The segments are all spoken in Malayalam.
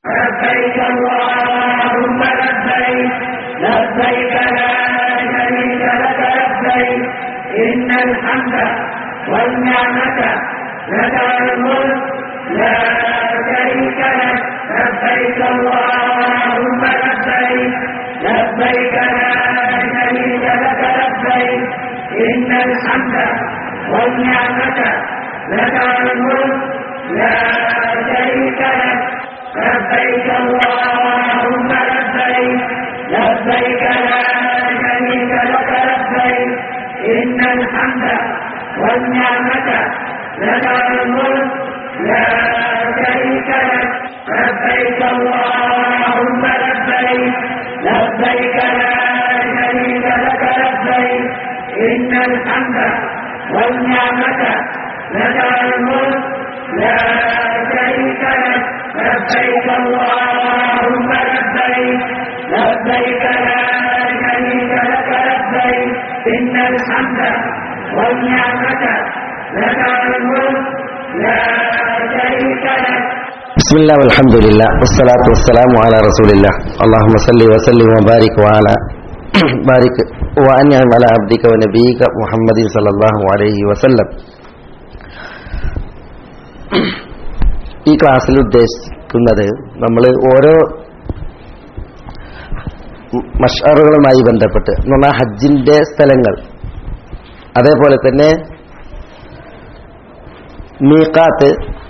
لبيك اللهم لبيك لبيك لا شريك لك لبيك إن الحمد والنعمة لك الملك لا شريك لك لبيك اللهم لبيك لبيك لا شريك لك لبيك إن الحمد والنعمة لك الملك لا شريك لك لبيك اللهم لبيك لبيك لا شريك لك لبيك إن الحمد والنعمة لك الملك لا شريك لك لبيك اللهم لبيك لبيك لا شريك لك لبيك إن الحمد والنعمة لك الملك لا شريك لك لبيك اللهم لبيك لبيك لا شريك لك لبيك إن الحمد والنعمة لك الملك لا شريك لك بسم الله والحمد لله والصلاة والسلام على رسول الله اللهم صل وسلم وبارك وعلى بارك وأنعم على عبدك ونبيك محمد صلى الله عليه وسلم ഈ ക്ലാസ്സിൽ ഉദ്ദേശിക്കുന്നത് നമ്മൾ ഓരോ മഷറുകളുമായി ബന്ധപ്പെട്ട് എന്ന് പറഞ്ഞാൽ ഹജ്ജിന്റെ സ്ഥലങ്ങൾ അതേപോലെ തന്നെ മീക്കാത്ത്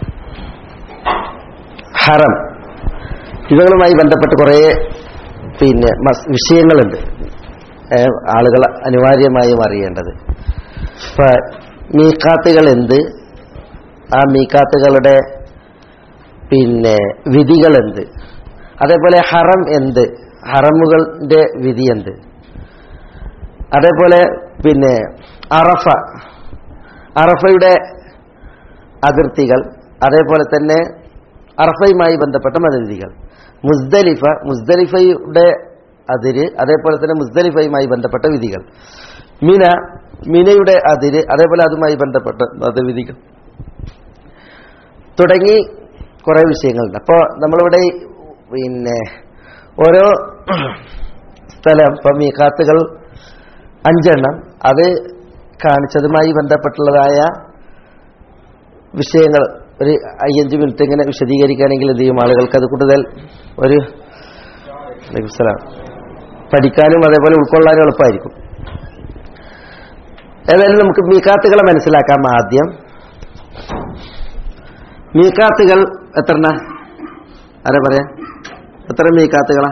ഹറം ഇവകളുമായി ബന്ധപ്പെട്ട് കുറേ പിന്നെ മസ് വിഷയങ്ങളുണ്ട് ഏ, ആളുകൾ അനിവാര്യമായും അറിയേണ്ടത് ഇപ്പൊ മീക്കാത്തുകൾ എന്ത് ആ മീക്കാത്തുകളുടെ പിന്നെ വിധികൾ എന്ത് അതേപോലെ ഹറം എന്ത് ഹറമുകളുടെ വിധി എന്ത് അതേപോലെ പിന്നെ അറഫ അറഫയുടെ അതിർത്തികൾ അതേപോലെ തന്നെ അറഫയുമായി ബന്ധപ്പെട്ട മതവിധികൾ മുസ്ദലിഫ മുസ്ദലിഫയുടെ അതിര് അതേപോലെ തന്നെ മുസ്ദലിഫയുമായി ബന്ധപ്പെട്ട വിധികൾ മിന മിനയുടെ അതിര് അതേപോലെ അതുമായി ബന്ധപ്പെട്ട മതവിധികൾ തുടങ്ങി കുറേ വിഷയങ്ങളുണ്ട് അപ്പോൾ നമ്മളിവിടെ ഈ പിന്നെ ഓരോ സ്ഥലം ഇപ്പം മീക്കാത്തുകൾ അഞ്ചെണ്ണം അത് കാണിച്ചതുമായി ബന്ധപ്പെട്ടുള്ളതായ വിഷയങ്ങൾ ഒരു അയ്യഞ്ച് മിനിറ്റ് ഇങ്ങനെ വിശദീകരിക്കുകയാണെങ്കിൽ എന്ത് ചെയ്യും ആളുകൾക്ക് അത് കൂടുതൽ ഒരു അലൈക്കും സലാം പഠിക്കാനും അതേപോലെ ഉൾക്കൊള്ളാനും എളുപ്പമായിരിക്കും ഏതായാലും നമുക്ക് മീക്കാത്തുകളെ മനസ്സിലാക്കാം ആദ്യം മീക്കാത്തുകൾ എത്രണ്ണ ആരാ പറയാ എത്ര മീക്കാത്തുകളാ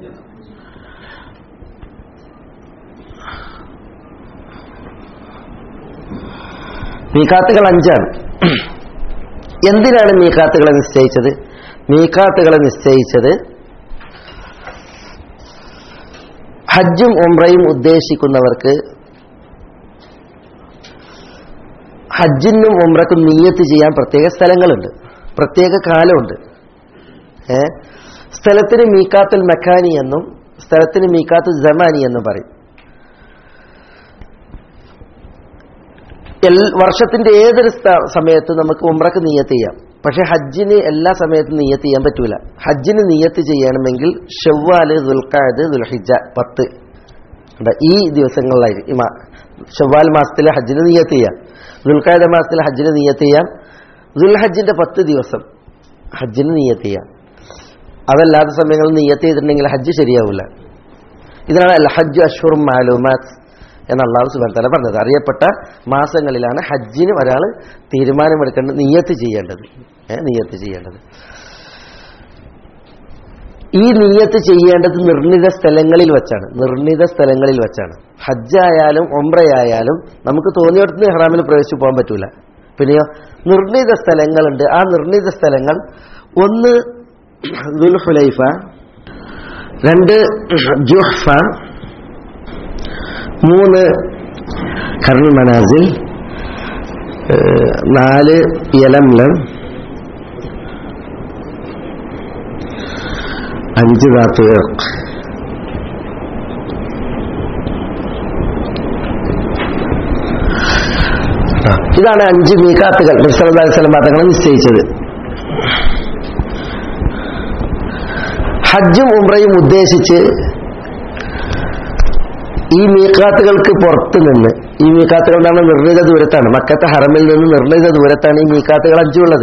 മീക്കാത്തുകൾ അഞ്ചാണ് എന്തിനാണ് മീക്കാത്തുകളെ നിശ്ചയിച്ചത് മീക്കാത്തുകളെ നിശ്ചയിച്ചത് ഹജ്ജും ഉംറയും ഉദ്ദേശിക്കുന്നവർക്ക് ഹജ്ജിനും ഉംറക്കും നീയത്ത് ചെയ്യാൻ പ്രത്യേക സ്ഥലങ്ങളുണ്ട് പ്രത്യേക കാലമുണ്ട് ഏ സ്ഥലത്തിന് മീക്കാത്തുൽ മെക്കാനി എന്നും സ്ഥലത്തിന് മീക്കാത്തുൽ ജമാനി എന്നും പറയും എൽ വർഷത്തിന്റെ ഏതൊരു സ്ഥ- സമയത്തും നമുക്ക് ഉംറക്ക് നീയത്ത് ചെയ്യാം പക്ഷെ ഹജ്ജിന് എല്ലാ സമയത്തും നീയത്ത് ചെയ്യാൻ പറ്റൂല ഹജ്ജിന് നീയത്ത് ചെയ്യണമെങ്കിൽ ഷവ്വാല് ദുൽഖാദ് ദുൽഹിജ പത്ത് ഉണ്ട്. ഈ ദിവസങ്ങളിലായിരിക്കും ഈ മാ- ഷവ്വാൽ മാസത്തിലെ ഹജ്ജിന് നീയത്ത് ചെയ്യാം ദുൽഖാദ മാസത്തിലെ ഹജ്ജിന് നീയത്ത് ചെയ്യാം ദുൽഹജ്ജിന്റെ പത്ത് ദിവസം ഹജ്ജിന് നീയത്ത് ചെയ്യാം അതല്ലാത്ത സമയങ്ങളിൽ നീയത്ത് ചെയ്തിട്ടുണ്ടെങ്കിൽ ഹജ്ജ് ശരിയാവില്ല ഇതിനാണ് അൽ ഹജ്ജ് അഷ്ഹുർ മാലൂമാത്ത് എന്ന് അള്ളാഹു സുബാൻ തല പറഞ്ഞത് അറിയപ്പെട്ട മാസങ്ങളിലാണ് ഹജ്ജിന് ഒരാൾ തീരുമാനമെടുക്കേണ്ടത് നിയത്ത് ചെയ്യേണ്ടത് ഏ, നിയത്ത് ചെയ്യേണ്ടത് ഈ നിയത്ത് ചെയ്യേണ്ടത് നിർണിത സ്ഥലങ്ങളിൽ വെച്ചാണ് നിർണിത സ്ഥലങ്ങളിൽ വെച്ചാണ് ഹജ്ജായാലും ഒമ്രയായാലും നമുക്ക് തോന്നിയിടത്ത് ഹറാമിൽ പ്രവേശിച്ചു പോകാൻ പറ്റൂല പിന്നെയോ നിർണിത സ്ഥലങ്ങളുണ്ട് ആ നിർണിത സ്ഥലങ്ങൾ ഒന്ന് ദുൽഹുലൈഫ രണ്ട് ജുഹ്ഫ മൂന്ന് കർണൽ മനാസിൽ ഏഹ് നാല് യലംലം അഞ്ച് ധാത്തു ഇർക്ക്. ആ, ഇതാണ് അഞ്ച് മീക്കാത്തുകൾ നബ്സല്ലാ വസ്ലം മതങ്ങൾ നിശ്ചയിച്ചത് ഹജ്ജും ഉംറയും ഉദ്ദേശിച്ച് ഈ മീക്കാത്തുകൾക്ക് പുറത്ത് നിന്ന് ഈ മീക്കാത്തുകൾ എന്താണ് നിർണിത ദൂരത്താണ് മക്കത്തെ ഹറമിൽ നിന്ന് നിർണിത ദൂരത്താണ് ഈ മീക്കാത്തുകൾ അഞ്ചുള്ളത്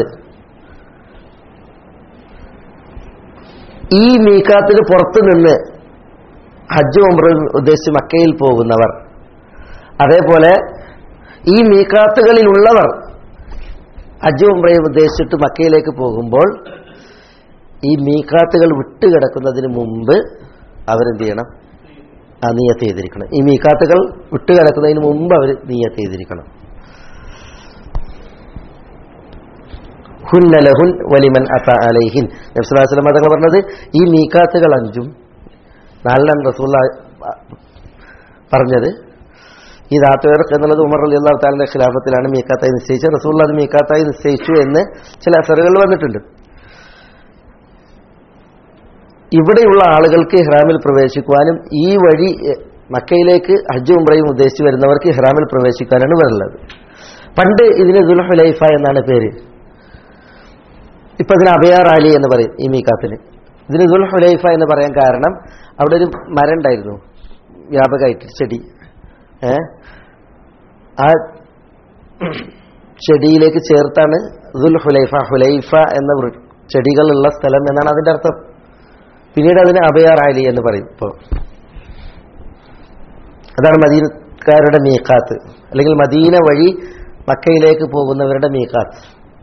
ഈ മീക്കാത്തിന് പുറത്ത് നിന്ന് ഹജ്ജ് ഉംറയും ഉദ്ദേശിച്ച് മക്കയിൽ പോകുന്നവർ അതേപോലെ ഈ മീക്കാത്തുകളിലുള്ളവർ ഹജ്ജ് ഉംറയും ഉദ്ദേശിച്ചിട്ട് മക്കയിലേക്ക് പോകുമ്പോൾ ഈ മീക്കാത്തുകൾ വിട്ടുകിടക്കുന്നതിന് മുമ്പ് അവരെന്ത് ചെയ്യണം ആ നീയത്ത് ചെയ്തിരിക്കണം ഈ മീക്കാത്തുകൾ വിട്ടുകിടക്കുന്നതിന് മുമ്പ് അവർ നീയത്ത് ചെയ്തിരിക്കണം ഹുന്നലഹുൻ വലിമൻ അത്ത അലൈഹിൻ നബ്സുലാസ്ലം തങ്ങൾ പറഞ്ഞത് ഈ മീക്കാത്തുകൾ അഞ്ചും നാലിനാണ് റസൂള്ള പറഞ്ഞത് ഈ ദാത്തുവേർക്ക് എന്നുള്ളത് ഉമർ അലി അള്ളാഹു താലിന്റെ ഖിലാഫത്തിലാണ് മീക്കാത്തായി നിശ്ചയിച്ചത് റസൂള്ള അത് മീക്കാത്തായി നിശ്ചയിച്ചു എന്ന് ചില അസറുകൾ വന്നിട്ടുണ്ട് ഇവിടെയുള്ള ആളുകൾക്ക് ഇഹ്റാമിൽ പ്രവേശിക്കുവാനും ഈ വഴി എ, മക്കയിലേക്ക് ഹജ്ജ് ഉംറയും ഉദ്ദേശിച്ച് വരുന്നവർക്ക് ഇഹ്റാമിൽ പ്രവേശിക്കാനാണ് വരുന്നത് പണ്ട് ഇതിന് ദുൽഹുലൈഫ എന്നാണ് പേര് ഇപ്പൊ ഇതിന് അഭയാർ അലി എന്ന് പറയും ഈ മീക്കാത്തിന് ഇതിന് ദുൽഹുലൈഫ എന്ന് പറയാൻ കാരണം അവിടെ ഒരു മരം ഉണ്ടായിരുന്നു വ്യാപകമായിട്ട് ചെടി ഏ ആ ചെടിയിലേക്ക് ചേർത്താണ് ദുൽ ഹുലൈഫ ഹുലൈഫ എന്ന വൃ- ചെടികളുള്ള സ്ഥലം എന്നാണ് അതിന്റെ അർത്ഥം പിന്നീട് അതിന് അബയാർ അലി എന്ന് പറയും ഇപ്പോൾ അതാണ് മദീനക്കാരുടെ മീക്കാത്ത് അല്ലെങ്കിൽ മദീന വഴി മക്കയിലേക്ക് പോകുന്നവരുടെ മീക്കാത്ത്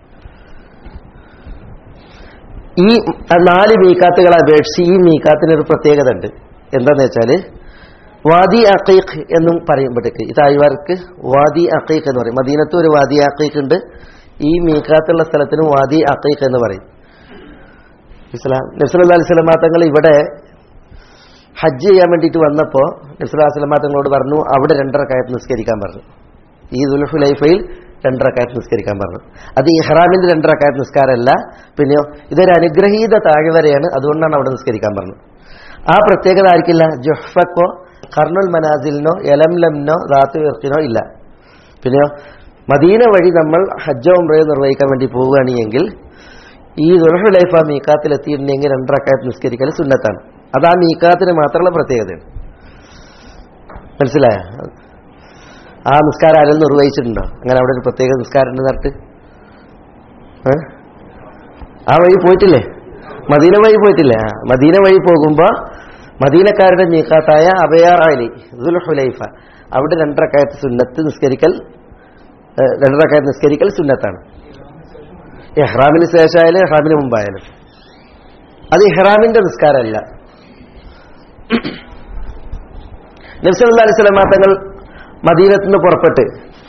ഈ നാല് മീക്കാത്തുകളെ അപേക്ഷിച്ച് ഈ മീക്കാത്തിനൊരു പ്രത്യേകത ഉണ്ട് എന്താന്ന് വെച്ചാല് വാദി അഖീഖ് എന്നും പറയുമ്പോഴേക്ക് ഈ തായ്വാർക്ക് വാദി അഖീഖ് എന്ന് പറയും മദീനത്ത് ഒരു വാദി അഖീഖ് ഉണ്ട് ഈ മീക്കാത്തുള്ള സ്ഥലത്തിന് വാദി അഖീഖ് എന്ന് പറയും ഇസ്ലാം നബ്സല്ലാ അലൈഹി സ്വലമാ തങ്ങൾ ഇവിടെ ഹജ്ജ് ചെയ്യാൻ വേണ്ടിയിട്ട് വന്നപ്പോൾ നബ്സല്ലാ സ്വലമാ തങ്ങളോട് പറഞ്ഞു അവിടെ രണ്ടര കായത്ത് നിസ്കരിക്കാൻ പറഞ്ഞു ഈ ദുൽഹുലൈഫയിൽ രണ്ടര കായത്ത് നിസ്കരിക്കാൻ പറഞ്ഞു അത് ഇഹ്റാമിന്റെ രണ്ടര കായത്ത് നിസ്കാരമല്ല പിന്നെയോ ഇതൊരു അനുഗ്രഹീത താഴ്വരയാണ് അതുകൊണ്ടാണ് അവിടെ നിസ്കരിക്കാൻ പറഞ്ഞത് ആ പ്രത്യേകത ആയിരിക്കില്ല ജുഹ്ഫക്കോ കർണുൽ മനാസിലിനോ എലംലംനോ ദാത്തു വിർക്കിനോ ഇല്ല പിന്നെയോ മദീന വഴി നമ്മൾ ഹജ്ജോ ഉംറയോ നിർവഹിക്കാൻ വേണ്ടി പോവുകയാണെങ്കിൽ ഈ ദുൽഹുലൈഫ മീക്കാത്തിൽ എത്തിയിട്ടുണ്ടെങ്കിൽ രണ്ടരക്കായത്ത് നിസ്കരിക്കൽ സുന്നത്താണ് അത് ആ മീക്കാത്തിന് മാത്രമുള്ള പ്രത്യേകതയാണ് മനസ്സിലായ ആ നിസ്കാരം ആരും നിർവഹിച്ചിട്ടുണ്ടോ അങ്ങനെ അവിടെ ഒരു പ്രത്യേക നിസ്കാരം ഉണ്ട് നട്ട് ആ വഴി പോയിട്ടില്ലേ മദീന വഴി പോയിട്ടില്ലേ ആ മദീന വഴി പോകുമ്പോ മദീനക്കാരുടെ മീക്കാത്തായ അബയാർ അലി ദുൽഹുലൈഫ അവിടെ രണ്ടരക്കായത്ത് സുന്നത്ത് നിസ്കരിക്കൽ ഏഹ്, രണ്ടരക്കായത്ത് നിസ്കരിക്കൽ സുന്നത്താണ് ഇഹ്റാമിന് ശേഷമായാലും ഇഹ്റാമിന് മുമ്പായാലും അത് ഇഹ്റാമിന്റെ നിസ്കാരമല്ല നബ്സല്ലാ അലൈഹി സ്വലം തങ്ങൾ മദീനത്ത് നിന്ന് പുറപ്പെട്ട്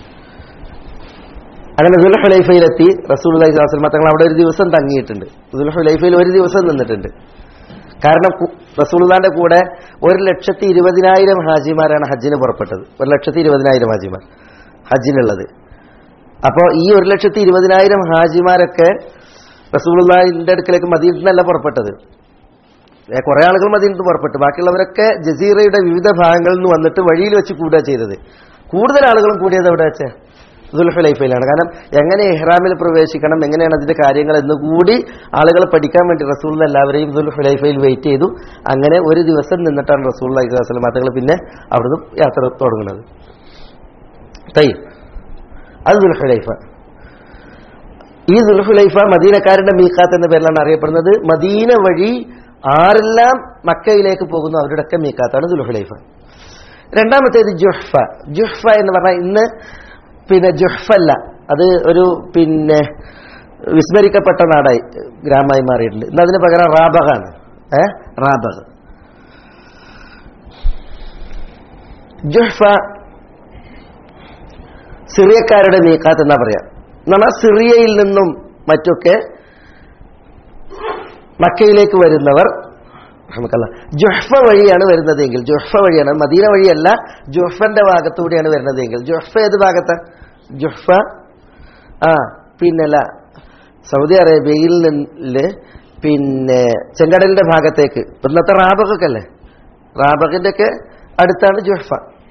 അങ്ങനെ ദുൽഹുലൈഫയിലെത്തി റസൂൽ അലൈഹി സ്വലാസ്ലമ തങ്ങൾ അവിടെ ഒരു ദിവസം തങ്ങിയിട്ടുണ്ട് ദുൽഹുലൈഫയിൽ ഒരു ദിവസം നിന്നിട്ടുണ്ട് കാരണം കു- റസൂലുള്ളാന്റെ കൂടെ ഒരു ലക്ഷത്തി ഇരുപതിനായിരം ഹാജിമാരാണ് ഹജ്ജിന് പുറപ്പെട്ടത് ഒരു ലക്ഷത്തി ഇരുപതിനായിരം ഹാജിമാർ ഹജ്ജിനുള്ളത് അപ്പോൾ ഈ ഒരു ലക്ഷത്തി ഇരുപതിനായിരം ഹാജിമാരൊക്കെ റസൂലുള്ളാഹിന്റെ അടുക്കലേക്ക് മദീനത്തിൽ നിന്നല്ല പുറപ്പെട്ടത് ഏ, കുറെ ആളുകൾ മദീനത്ത് പുറപ്പെട്ടു ബാക്കിയുള്ളവരൊക്കെ ജസീറയുടെ വിവിധ ഭാഗങ്ങളിൽ നിന്ന് വന്നിട്ട് വഴിയിൽ വെച്ച് കൂടുക ചെയ്തത് കൂടുതൽ ആളുകളും കൂടിയത് എവിടെ വെച്ച് ദുൽഹുലൈഫയിലാണ് കാരണം എങ്ങനെ ഇഹ്റാമിൽ പ്രവേശിക്കണം എങ്ങനെയാണ് അതിന്റെ കാര്യങ്ങൾ എന്ന് കൂടി ആളുകൾ പഠിക്കാൻ വേണ്ടി റസൂൽ എല്ലാവരെയും ദുൽഹുലൈഫയിൽ വെയിറ്റ് ചെയ്തു അങ്ങനെ ഒരു ദിവസം നിന്നിട്ടാണ് റസൂൽ അലൈഹി വസ്ലം അതുകൾ പിന്നെ അവിടുന്ന് യാത്ര തുടങ്ങുന്നത് തൈ അത് ദുൽഹുലൈഫ ഈ ദുൽഹുലൈഫ മദീനക്കാരുടെ മീക്കാത്ത് എന്ന പേരിലാണ് അറിയപ്പെടുന്നത് മദീന വഴി ആരെല്ലാം മക്കയിലേക്ക് പോകുന്നു അവരുടെയൊക്കെ മീക്കാത്താണ് ദുൽഹുലൈഫ രണ്ടാമത്തേത് ജുഹ്ഫ ജുഹ്ഫ എന്ന് പറഞ്ഞാൽ ഇന്ന് പിന്നെ ജുഹ്ഫല്ല അത് ഒരു പിന്നെ വിസ്മരിക്കപ്പെട്ട നാടായി ഗ്രാമമായി മാറിയിട്ടുണ്ട് ഇന്ന് അതിന് പകരം റാബഹാണ് ഏ റാബഹ് ജുഹ്ഫ സിറിയക്കാരുടെ മീക്കാത്ത് എന്നാ പറയാ എന്നാൽ സിറിയയിൽ നിന്നും മറ്റൊക്കെ മക്കയിലേക്ക് വരുന്നവർ നമുക്കല്ല ജുഹ്ഫ വഴിയാണ് വരുന്നതെങ്കിൽ ജുഹ്ഫ വഴിയാണ് മദീന വഴിയല്ല ജുഹ്ഫന്റെ ഭാഗത്തൂടെയാണ് വരുന്നതെങ്കിൽ ജുഹ്ഫ ഏത് ഭാഗത്ത് ജുഹ്ഫ ആ പിന്നല്ല സൗദി അറേബ്യയിൽ നിന്ന് പിന്നെ ചെങ്കടലിന്റെ ഭാഗത്തേക്ക് ഇന്നത്തെ റാബകൊക്കെ അല്ലേ റാബകിന്റെ ഒക്കെ അടുത്താണ് ജുഹ്ഫ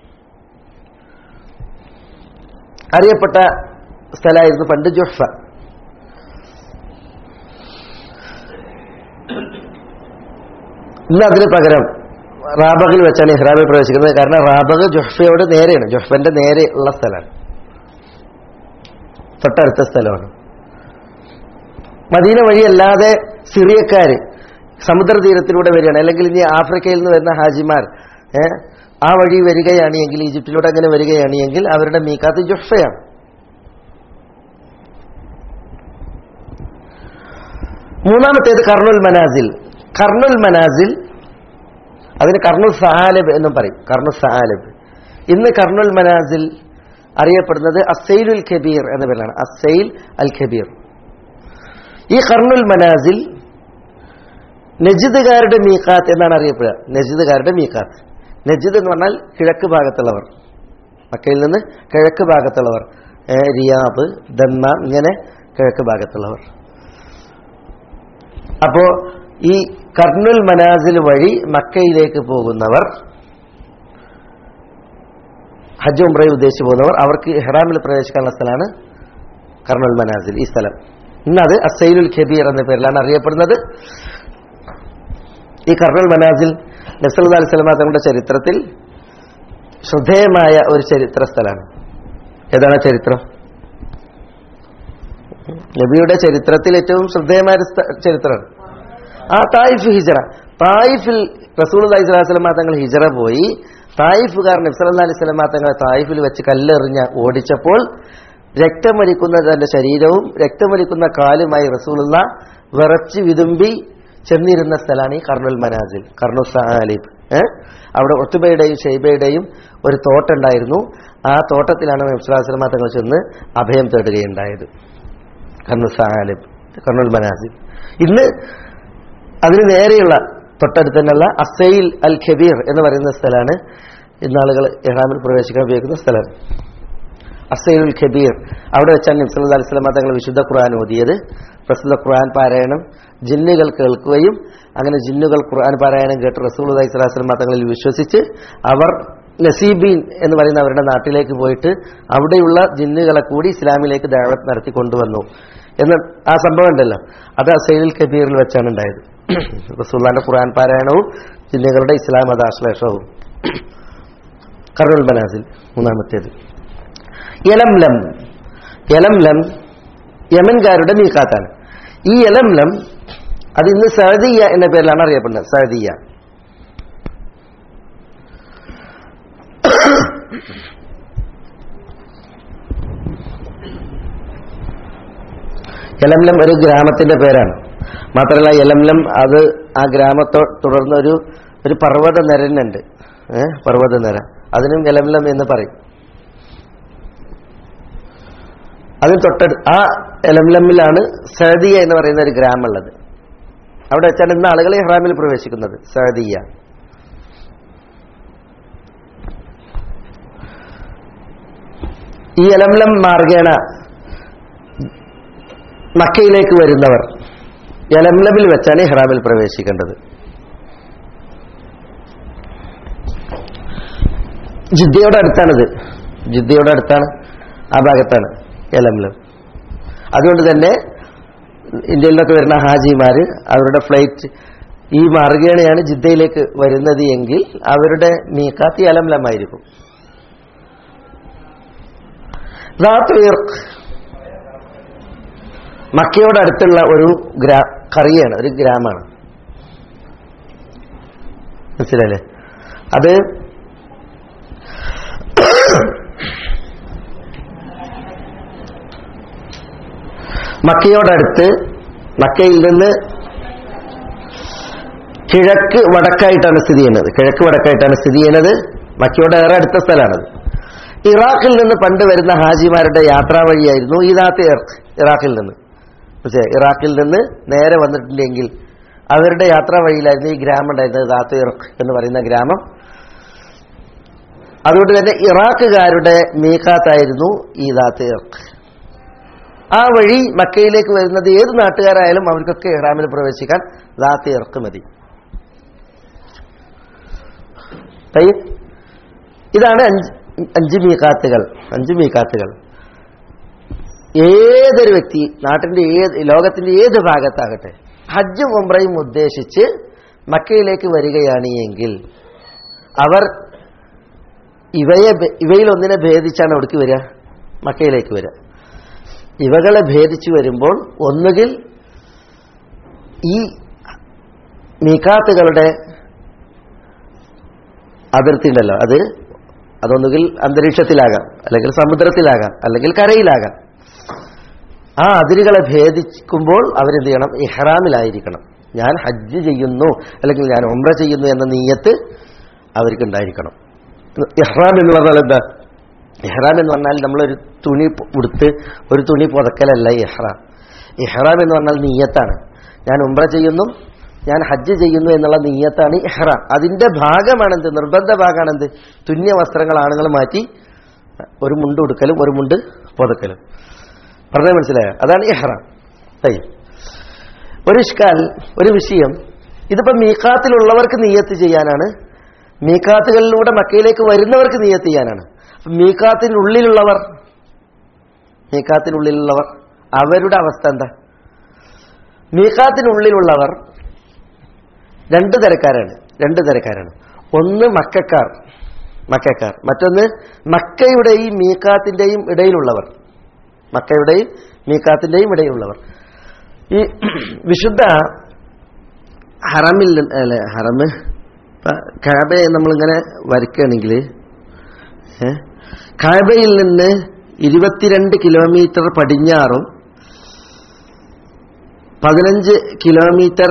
അറിയപ്പെട്ട സ്ഥലമായിരുന്നു പണ്ട് ജുഹ്ഫ ഇന്ന് അതിന് പകരം റാബകിൽ വെച്ചാണ് ഇഹ്റാമിൽ പ്രവേശിക്കുന്നത് കാരണം റാബഗ് ജുഹ്ഫയോട് നേരെയാണ് ജുഹ്ഫന്റെ നേരെ ഉള്ള സ്ഥലമാണ് തൊട്ടടുത്ത സ്ഥലമാണ് മദീന വഴിയല്ലാതെ സിറിയക്കാര് സമുദ്രതീരത്തിലൂടെ വരികയാണ് അല്ലെങ്കിൽ ഇനി ആഫ്രിക്കയിൽ നിന്ന് വരുന്ന ഹാജിമാർ ഏ, ആ വഴി വരികയാണ് എങ്കിൽ ഈജിപ്തിലൂടെ അങ്ങനെ വരികയാണ് എങ്കിൽ അവരുടെ മീക്കാത്ത് ജുഹ്ഫയാണ് മൂന്നാമത്തേത് കർണുൽ മനാസിൽ കർണുൽ മനാസിൽ അതിന് കർണുൽ സഹാലബ് എന്നും പറയും കർണുൽ സഹാലബ് ഇന്ന് കർണുൽ മനാസിൽ അറിയപ്പെടുന്നത് അസൈലുൽ ഖബീർ എന്ന പേരിലാണ് അസൈൽ അൽ ഖബീർ ഈ കർണുൽ മനാസിൽ നജിദുകാരുടെ മീക്കാത്ത് എന്നാണ് അറിയപ്പെടുക നജിദുകാരുടെ മീക്കാത്ത് നജിദ് എന്ന് പറഞ്ഞാൽ കിഴക്ക് ഭാഗത്തുള്ളവർ മക്കയിൽ നിന്ന് കിഴക്ക് ഭാഗത്തുള്ളവർ ഏ, റിയാദ് ദമ്മാം ഇങ്ങനെ കിഴക്ക് ഭാഗത്തുള്ളവർ അപ്പോ ഈ കർണുൽ മനാസിൽ വഴി മക്കയിലേക്ക് പോകുന്നവർ ഹജ്ജ് ഉംറയെ ഉദ്ദേശിച്ച് പോകുന്നവർ അവർക്ക് ഇഹ്റാമിൽ പ്രവേശിക്കാനുള്ള സ്ഥലമാണ് കർണുൽ മനാസിൽ ഈ സ്ഥലം ഇന്നത് അസൈലുൽ ഖബീർ എന്ന പേരിലാണ് അറിയപ്പെടുന്നത് ഈ കർണുൽ മനാസിൽ നസൽ അലി സ്വലമ തങ്ങളുടെ ചരിത്രത്തിൽ ശ്രദ്ധേയമായ ഒരു ചരിത്ര സ്ഥലമാണ് ഏതാണ് ആ ചരിത്രം നബിയുടെ ചരിത്രത്തിൽ ഏറ്റവും ശ്രദ്ധേയമായ ഒരു സ്ഥ- ചരിത്രമാണ് ആ തായിഫ് ഹിജറ തായിഫിൽ റസൂൽ അലൈഹി സ്വലാസ്ലമ തങ്ങൾ ഹിജറ പോയി തായിഫുകാർ നബ്സല അലൈഹി സ്വലമ തങ്ങളെ തായിഫിൽ വെച്ച് കല്ലെറിഞ്ഞ് ഓടിച്ചപ്പോൾ രക്തമൊലിക്കുന്ന തന്റെ ശരീരവും രക്തമൊലിക്കുന്ന കാലുമായി റസൂലുള്ള വിറച്ച് വിതുമ്പി ചെന്നിരുന്ന സ്ഥലമാണ് ഈ കർണുൽ മനാസിൽ കർണു സാലിബ് ഏഹ് അവിടെ ഒത്തുബയുടെയും ഷെയ്ബയുടെയും ഒരു തോട്ടുണ്ടായിരുന്നു ആ തോട്ടത്തിലാണ് നബ്സുലാസ്ലമ തങ്ങൾ ചെന്ന് അഭയം തേടുകയുണ്ടായത് കർണു സാലിബ് കർണുൽ മനാസിൽ ഇന്ന് അതിന് നേരെയുള്ള തൊട്ടടുത്ത് തന്നെയുള്ള അസൈൽ അൽ ഖബീർ എന്ന് പറയുന്ന സ്ഥലമാണ് ഇന്നാളുകൾ ഇഹ്റാമിൽ പ്രവേശിക്കാൻ ഉപയോഗിക്കുന്ന സ്ഥലം അസൈലുൽ ഖബീർ അവിടെ വെച്ചാണ് നബ്സല്ലാ അലൈഹി സ്വലമ തങ്ങൾ വിശുദ്ധ ഖുർആൻ ഓതിയത് പ്രസ്തുത ഖുർആൻ പാരായണം ജിന്നുകൾ കേൾക്കുകയും അങ്ങനെ ജിന്നുകൾ ഖുർആൻ പാരായണം കേട്ട് റസൂൽ അലൈഹി സ്വലാസ്ലമ തങ്ങളിൽ വിശ്വസിച്ച് അവർ നസീബീൻ എന്ന് പറയുന്ന അവരുടെ നാട്ടിലേക്ക് പോയിട്ട് അവിടെയുള്ള ജിന്നുകളെ കൂടി ഇസ്ലാമിലേക്ക് ദാവത്ത് നടത്തി കൊണ്ടുവന്നു എന്ന് ആ സംഭവം ഉണ്ടല്ലോ അത് അസൈലുൽ കബീറിൽ വെച്ചാണ് ഉണ്ടായത് റസൂല്ലാന്റെ ഖുർആൻ പാരായണവും ജിന്നുകളുടെ ഇസ്ലാം മതാശ്ലേഷവും കർണുൽ ബനാസിൽ മൂന്നാമത്തേത് യലംലം യലംലം യമൻകാരുടെ മീക്കാത്താണ് ഈ യലംലം അത് ഇന്ന് സഅദിയ എന്ന പേരിലാണ് അറിയപ്പെടുന്നത് സഅദിയ യലംലം ഒരു ഗ്രാമത്തിന്റെ പേരാണ് മാത്രമല്ല യലംലം അത് ആ ഗ്രാമത്തോ തുടർന്ന് ഒരു ഒരു പർവ്വത നിരനുണ്ട് ഏഹ് പർവ്വത നിര അതിനും യലംലം എന്ന് പറയും അതിന് തൊട്ടടു ആ എലംലമ്മിലാണ് സഅദിയ എന്ന് പറയുന്ന ഒരു ഗ്രാമം ഉള്ളത് അവിടെ വെച്ചാണ് ഇന്ന് ആളുകൾ ഇഹ്റാമിൽ പ്രവേശിക്കുന്നത് സഅദിയ ഈ എലംലം മാർഗേണ മക്കയിലേക്ക് വരുന്നവർ എലംലമിൽ വെച്ചാണ് ഇഹ്റാമിൽ പ്രവേശിക്കേണ്ടത് ജിദ്ദയുടെ അടുത്താണിത് ജിദ്ദയുടെ അടുത്താണ് ആ ഭാഗത്താണ് എലംലം അതുകൊണ്ട് തന്നെ ഇന്ത്യയിൽ നിന്നൊക്കെ വരുന്ന ഹാജിമാർ അവരുടെ ഫ്ലൈറ്റ് ഈ മാർഗേണയാണ് ജിദ്ദയിലേക്ക് വരുന്നത് എങ്കിൽ അവരുടെ മീക്കാത്ത് എലംലമായിരിക്കും ദാത്തുർ മക്കയോട് അടുത്തുള്ള ഒരു ഗ്രാ കറിയാണ് ഒരു ഗ്രാമമാണ് മനസ്സിലല്ലേ അത് മക്കയോടടുത്ത് മക്കയിൽ നിന്ന് കിഴക്ക് വടക്കായിട്ടാണ് സ്ഥിതി ചെയ്യുന്നത് കിഴക്ക് വടക്കായിട്ടാണ് സ്ഥിതി ചെയ്യുന്നത് മക്കയോട് ഏറെ അടുത്ത സ്ഥലമാണത് ഇറാഖിൽ നിന്ന് പണ്ട് വരുന്ന ഹാജിമാരുടെ യാത്രാ വഴിയായിരുന്നു ഈ ദാത്ത് ഇറാഖിൽ നിന്ന് പക്ഷേ ഇറാഖിൽ നിന്ന് നേരെ വന്നിട്ടുണ്ടെങ്കിൽ അവരുടെ യാത്രാ വഴിയിലായിരുന്നു ഈ ഗ്രാമം ഉണ്ടായിരുന്നത് ദാത്ത് ഇറഖ് എന്ന് പറയുന്ന ഗ്രാമം അതുകൊണ്ട് തന്നെ ഇറാഖുകാരുടെ മീക്കാത്തായിരുന്നു ഈ ദാത്ത് ഇറഖ് ആ വഴി മക്കയിലേക്ക് വരുന്നത് ഏത് നാട്ടുകാരായാലും അവർക്കൊക്കെ ഇഹ്റാമിൽ പ്രവേശിക്കാൻ ദാത്ത് ഇറക്ക് മതി തയ്യ്. ഇതാണ് അഞ്ച് അഞ്ച് മീക്കാത്തുകൾ അഞ്ച് മീക്കാത്തുകൾ ഏതൊരു വ്യക്തി നാട്ടിന്റെ ഏത് ലോകത്തിന്റെ ഏത് ഭാഗത്താകട്ടെ ഹജ്ജും ഉംറയും ഉദ്ദേശിച്ച് മക്കയിലേക്ക് വരികയാണ് എങ്കിൽ അവർ ഇവയെ ഭേ- ഇവയിലൊന്നിനെ ഭേദിച്ചാണ് അവിടേക്ക് വരിക മക്കയിലേക്ക് വരിക ഇവകളെ ഭേദിച്ചു വരുമ്പോൾ ഒന്നുകിൽ ഈ മീക്കാത്തുകളുടെ അതിർത്തി ഉണ്ടല്ലോ അത് അതൊന്നുകിൽ അന്തരീക്ഷത്തിലാകാം അല്ലെങ്കിൽ സമുദ്രത്തിലാകാം അല്ലെങ്കിൽ കരയിലാകാം ആ അതിരുകളെ ഭേദിക്കുമ്പോൾ അവരെന്ത് ചെയ്യണം ഇഹ്റാമിലായിരിക്കണം ഞാൻ ഹജ്ജ് ചെയ്യുന്നു അല്ലെങ്കിൽ ഞാൻ ഉംറ ചെയ്യുന്നു എന്ന നീയത്ത് അവർക്ക് ഉണ്ടായിരിക്കണം ഇഹ്റാം എന്ന് പറഞ്ഞാൽ എന്താ ഇഹ്റാം എന്ന് പറഞ്ഞാൽ നമ്മളൊരു തുണി പൊ- ഉടുത്ത് ഒരു തുണി പുതക്കലല്ല ഇഹ്റാം ഇഹ്റാം എന്ന് പറഞ്ഞാൽ നീയത്താണ് ഞാൻ ഉംറ ചെയ്യുന്നു ഞാൻ ഹജ്ജ് ചെയ്യുന്നു എന്നുള്ള നീയത്താണ് ഇഹ്റാം അതിന്റെ ഭാഗമാണെന്ത് നിർബന്ധ ഭാഗമാണെന്ത് തുന്യ വസ്ത്രങ്ങൾ ആണുങ്ങൾ മാറ്റി ഒരു മുണ്ട് ഉടുക്കലും ഒരു മുണ്ട് പുതക്കലും പറഞ്ഞാൽ മനസ്സിലായോ അതാണ് ഇഹ്റാം തയ്യ ഒരു ഇഷ്കാൽ ഒരു വിഷയം ഇതിപ്പോ മീക്കാത്തിലുള്ളവർക്ക് നീയത്ത് ചെയ്യാനാണ് മീക്കാത്തുകളിലൂടെ മക്കയിലേക്ക് വരുന്നവർക്ക് നീയത്ത് ചെയ്യാനാണ് അപ്പൊ മീക്കാത്തിനുള്ളിലുള്ളവർ മീക്കാത്തിനുള്ളിലുള്ളവർ അവരുടെ അവസ്ഥ എന്താ മീക്കാത്തിനുള്ളിലുള്ളവർ രണ്ട് തരക്കാരാണ് രണ്ട് തരക്കാരാണ് ഒന്ന് മക്കാർ മക്കാർ മറ്റൊന്ന് മക്കയുടെയും മീക്കാത്തിന്റെയും ഇടയിലുള്ളവർ മക്കയുടെയും മീക്കാത്തിന്റെയും ഇടയിലുള്ളവർ ഈ വിശുദ്ധ ഹറമിൽ നിന്ന്- അല്ല ഹറമ് കാബയെ നമ്മളിങ്ങനെ വരയ്ക്കുകയാണെങ്കിൽ ഏ, കാബയിൽ നിന്ന് ഇരുപത്തിരണ്ട് കിലോമീറ്റർ പടിഞ്ഞാറും പതിനഞ്ച് കിലോമീറ്റർ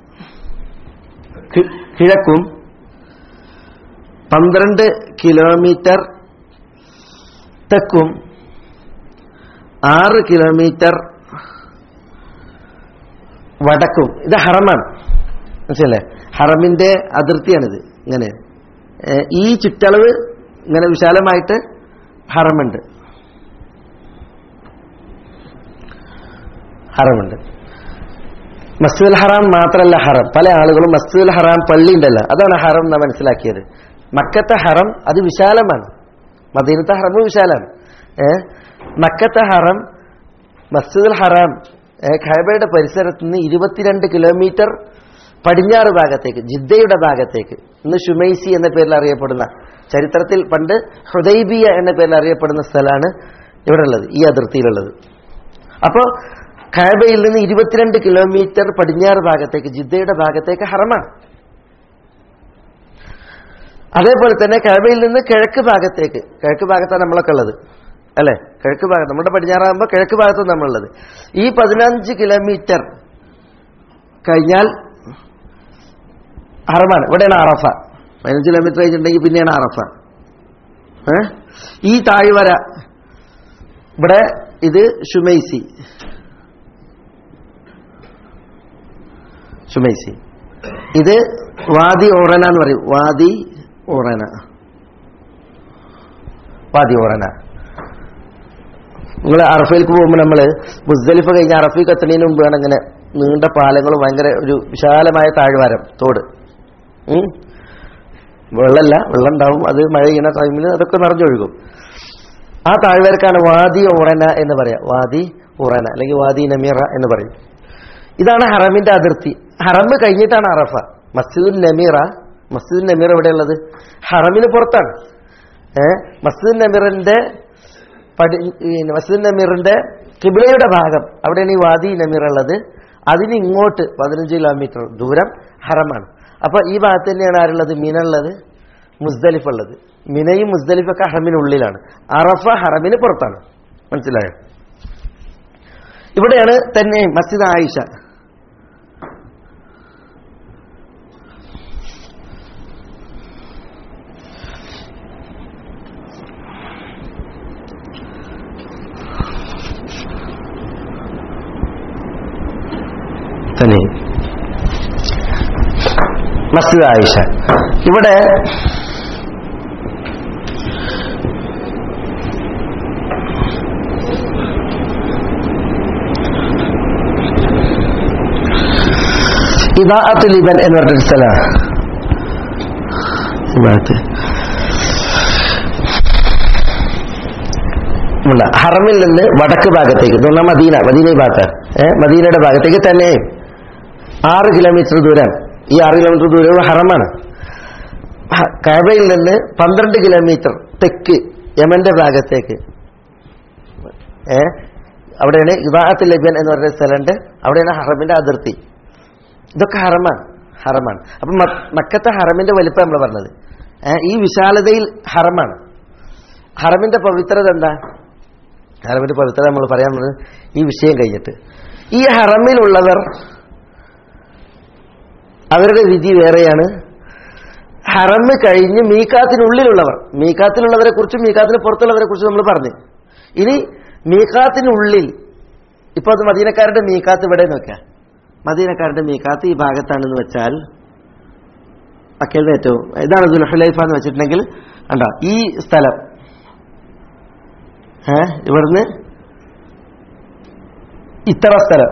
കി- കിഴക്കും പന്ത്രണ്ട് കിലോമീറ്റർ തെക്കും ആറ് കിലോമീറ്റർ വടക്കും ഇത് ഹറമാണ് മനസ്സിലല്ലേ ഹറമിന്റെ അതിർത്തിയാണിത് ഇങ്ങനെ ഏ, ഈ ചുറ്റളവ് ഇങ്ങനെ വിശാലമായിട്ട് ഹറമുണ്ട് ഹറമുണ്ട് മസ്ജിദുൽ ഹറാം മാത്രമല്ല ഹറം പല ആളുകളും മസ്ജിദുൽ ഹറാം പള്ളി ഉണ്ടല്ലോ അതാണ് ഹറം എന്ന് മനസ്സിലാക്കിയത് മക്കത്തെ ഹറം അത് വിശാലമാണ് മദീനത്തെ ഹറം വിശാലമാണ് ഏ മക്കത്തെ ഹറം മസ്ജിദുൽ ഹറാം ഏ, ഖൈബയുടെ പരിസരത്ത് നിന്ന് ഇരുപത്തിരണ്ട് കിലോമീറ്റർ പടിഞ്ഞാറ് ഭാഗത്തേക്ക് ജിദ്ദയുടെ ഭാഗത്തേക്ക് ഇന്ന് ഷുമൈസി എന്ന പേരിൽ അറിയപ്പെടുന്ന ചരിത്രത്തിൽ പണ്ട് ഹുദൈബിയ എന്ന പേരിൽ അറിയപ്പെടുന്ന സ്ഥലമാണ് ഇവിടെ ഉള്ളത് ഈ അതിർത്തിയിലുള്ളത് അപ്പോൾ ഖൈബയിൽ നിന്ന് ഇരുപത്തിരണ്ട് കിലോമീറ്റർ പടിഞ്ഞാറ് ഭാഗത്തേക്ക് ജിദ്ദയുടെ ഭാഗത്തേക്ക് ഹറമാണ് അതേപോലെ തന്നെ കഴവയിൽ നിന്ന് കിഴക്ക് ഭാഗത്തേക്ക് കിഴക്ക് ഭാഗത്താണ് നമ്മളൊക്കെ ഉള്ളത് അല്ലേ കിഴക്ക് ഭാഗത്ത് നമ്മുടെ പടിഞ്ഞാറാകുമ്പോൾ കിഴക്ക് ഭാഗത്താണ് നമ്മളുള്ളത് ഈ പതിനഞ്ച് കിലോമീറ്റർ കഴിഞ്ഞാൽ ഹറമാണ് ഇവിടെയാണ് അറഫ പതിനഞ്ച് കിലോമീറ്റർ കഴിഞ്ഞിട്ടുണ്ടെങ്കിൽ പിന്നെയാണ് അറഫ ഏ? ഈ താഴ്വര ഇവിടെ ഇത് ഷുമൈസി ഷുമൈസി ഇത് വാദി ഓറന എന്ന് പറയും വാദി ഓറന വാദി ഓറന നിങ്ങൾ അറഫയിലേക്ക് പോകുമ്പോൾ നമ്മൾ മുസ്ദലിഫ കഴിഞ്ഞ് അറഫയിൽ എത്തുന്നതിന് മുമ്പാണ് ഇങ്ങനെ നീണ്ട പാലങ്ങളും ഭയങ്കര ഒരു വിശാലമായ താഴ്വാരം തോട് ഉം. വെള്ളമല്ല വെള്ളം ഉണ്ടാവും അത് മഴ ചെയ്യുന്ന ടൈമിൽ അതൊക്കെ നിറഞ്ഞൊഴുകും ആ താഴ്വരക്കാണ് വാദി ഉറന എന്ന് പറയാം വാദി ഉറന അല്ലെങ്കിൽ വാദി നമീറ എന്ന് പറയും ഇതാണ് ഹറമിന്റെ അതിർത്തി ഹറം കഴിഞ്ഞിട്ടാണ് അറഫ മസ്ജിദുൽ നമീറ മസ്ജിദുൽ നമീറ എവിടെയുള്ളത് ഹറമിന് പുറത്താണ് ഏ മസ്ജിദുൽ നമീറിന്റെ പടി ഈ മസ്ജിദുൽ നമീറിന്റെ കിബിലയുടെ ഭാഗം അവിടെയാണ് ഈ വാദി നമീർ ഉള്ളത് അതിന് ഇങ്ങോട്ട് പതിനഞ്ച് കിലോമീറ്റർ ദൂരം ഹറമാണ് അപ്പൊ ഈ ഭാഗത്ത് തന്നെയാണ് ആരുള്ളത് മീന ഉള്ളത് മുസ്ദലിഫ് ഉള്ളത് മിനയും മുസ്ദലിഫൊക്കെ ഹറമിനുള്ളിലാണ് അറഫ ഹറമിന് പുറത്താണ് മനസ്സിലായോ ഇവിടെയാണ് തന്നെ മസ്ജിദ് ആയിഷ തന്നെ മസ്ജിദ് ആയിഷ ഇവിടെ ഇതാഅത്തുൽ ഇബൻ എന്ന് പറഞ്ഞൊരു സ്ഥലമാണ് ഈ ഭാഗത്ത് ഉള്ള ഹറമിൽ നിന്ന് വടക്ക് ഭാഗത്തേക്ക് എന്ന് പറഞ്ഞാൽ മദീന മദീന ഈ ഭാഗത്ത് ഏഹ് മദീനയുടെ ഭാഗത്തേക്ക് തന്നെ ആറ് കിലോമീറ്റർ ദൂരം ഈ ആറ് കിലോമീറ്റർ ദൂരം ഹറമാണ് ഹ- കഅബയിൽ നിന്ന് പന്ത്രണ്ട് കിലോമീറ്റർ തെക്ക് യമന്റെ ഭാഗത്തേക്ക് ഏ അവിടെയാണ് ഇവാഹത്ത് ലബ്യൻ എന്ന് പറയുന്ന സ്ഥലമുണ്ട് അവിടെയാണ് ഹറമിന്റെ അതിർത്തി ഇതൊക്കെ ഹറമാണ് ഹറമാണ് അപ്പൊ മ- മക്കത്തെ ഹറമിന്റെ വലിപ്പം നമ്മൾ പറഞ്ഞത് ഏ, ഈ വിശാലതയിൽ ഹറമാണ് ഹറമിന്റെ പവിത്രത എന്താ ഹറമിന്റെ പവിത്രത നമ്മൾ പറയാൻ പോകുന്നത് ഈ വിഷയം കഴിഞ്ഞിട്ട് ഈ ഹറമിലുള്ളവർ അവരുടെ വിധി വേറെയാണ് ഹറമ് കഴിഞ്ഞ് മീക്കാത്തിനുള്ളിലുള്ളവർ മീക്കാത്തിലുള്ളവരെ കുറിച്ചും മീക്കാത്തിന് പുറത്തുള്ളവരെ കുറിച്ചും നമ്മൾ പറഞ്ഞു ഇനി മീക്കാത്തിനുള്ളിൽ ഇപ്പൊ അത് മദീനക്കാരുടെ മീക്കാത്ത് ഇവിടെ നോക്കുക മദീനക്കാരുടെ മീക്കാത്ത് ഈ ഭാഗത്താണെന്ന് വെച്ചാൽ മക്കയിൽ ഏറ്റവും ഇതാണ് ദുൽഹുലൈഫ എന്ന് വെച്ചിട്ടുണ്ടെങ്കിൽ കണ്ടോ ഈ സ്ഥലം ഏ ഇവിടുന്ന് ഇത്ര സ്ഥലം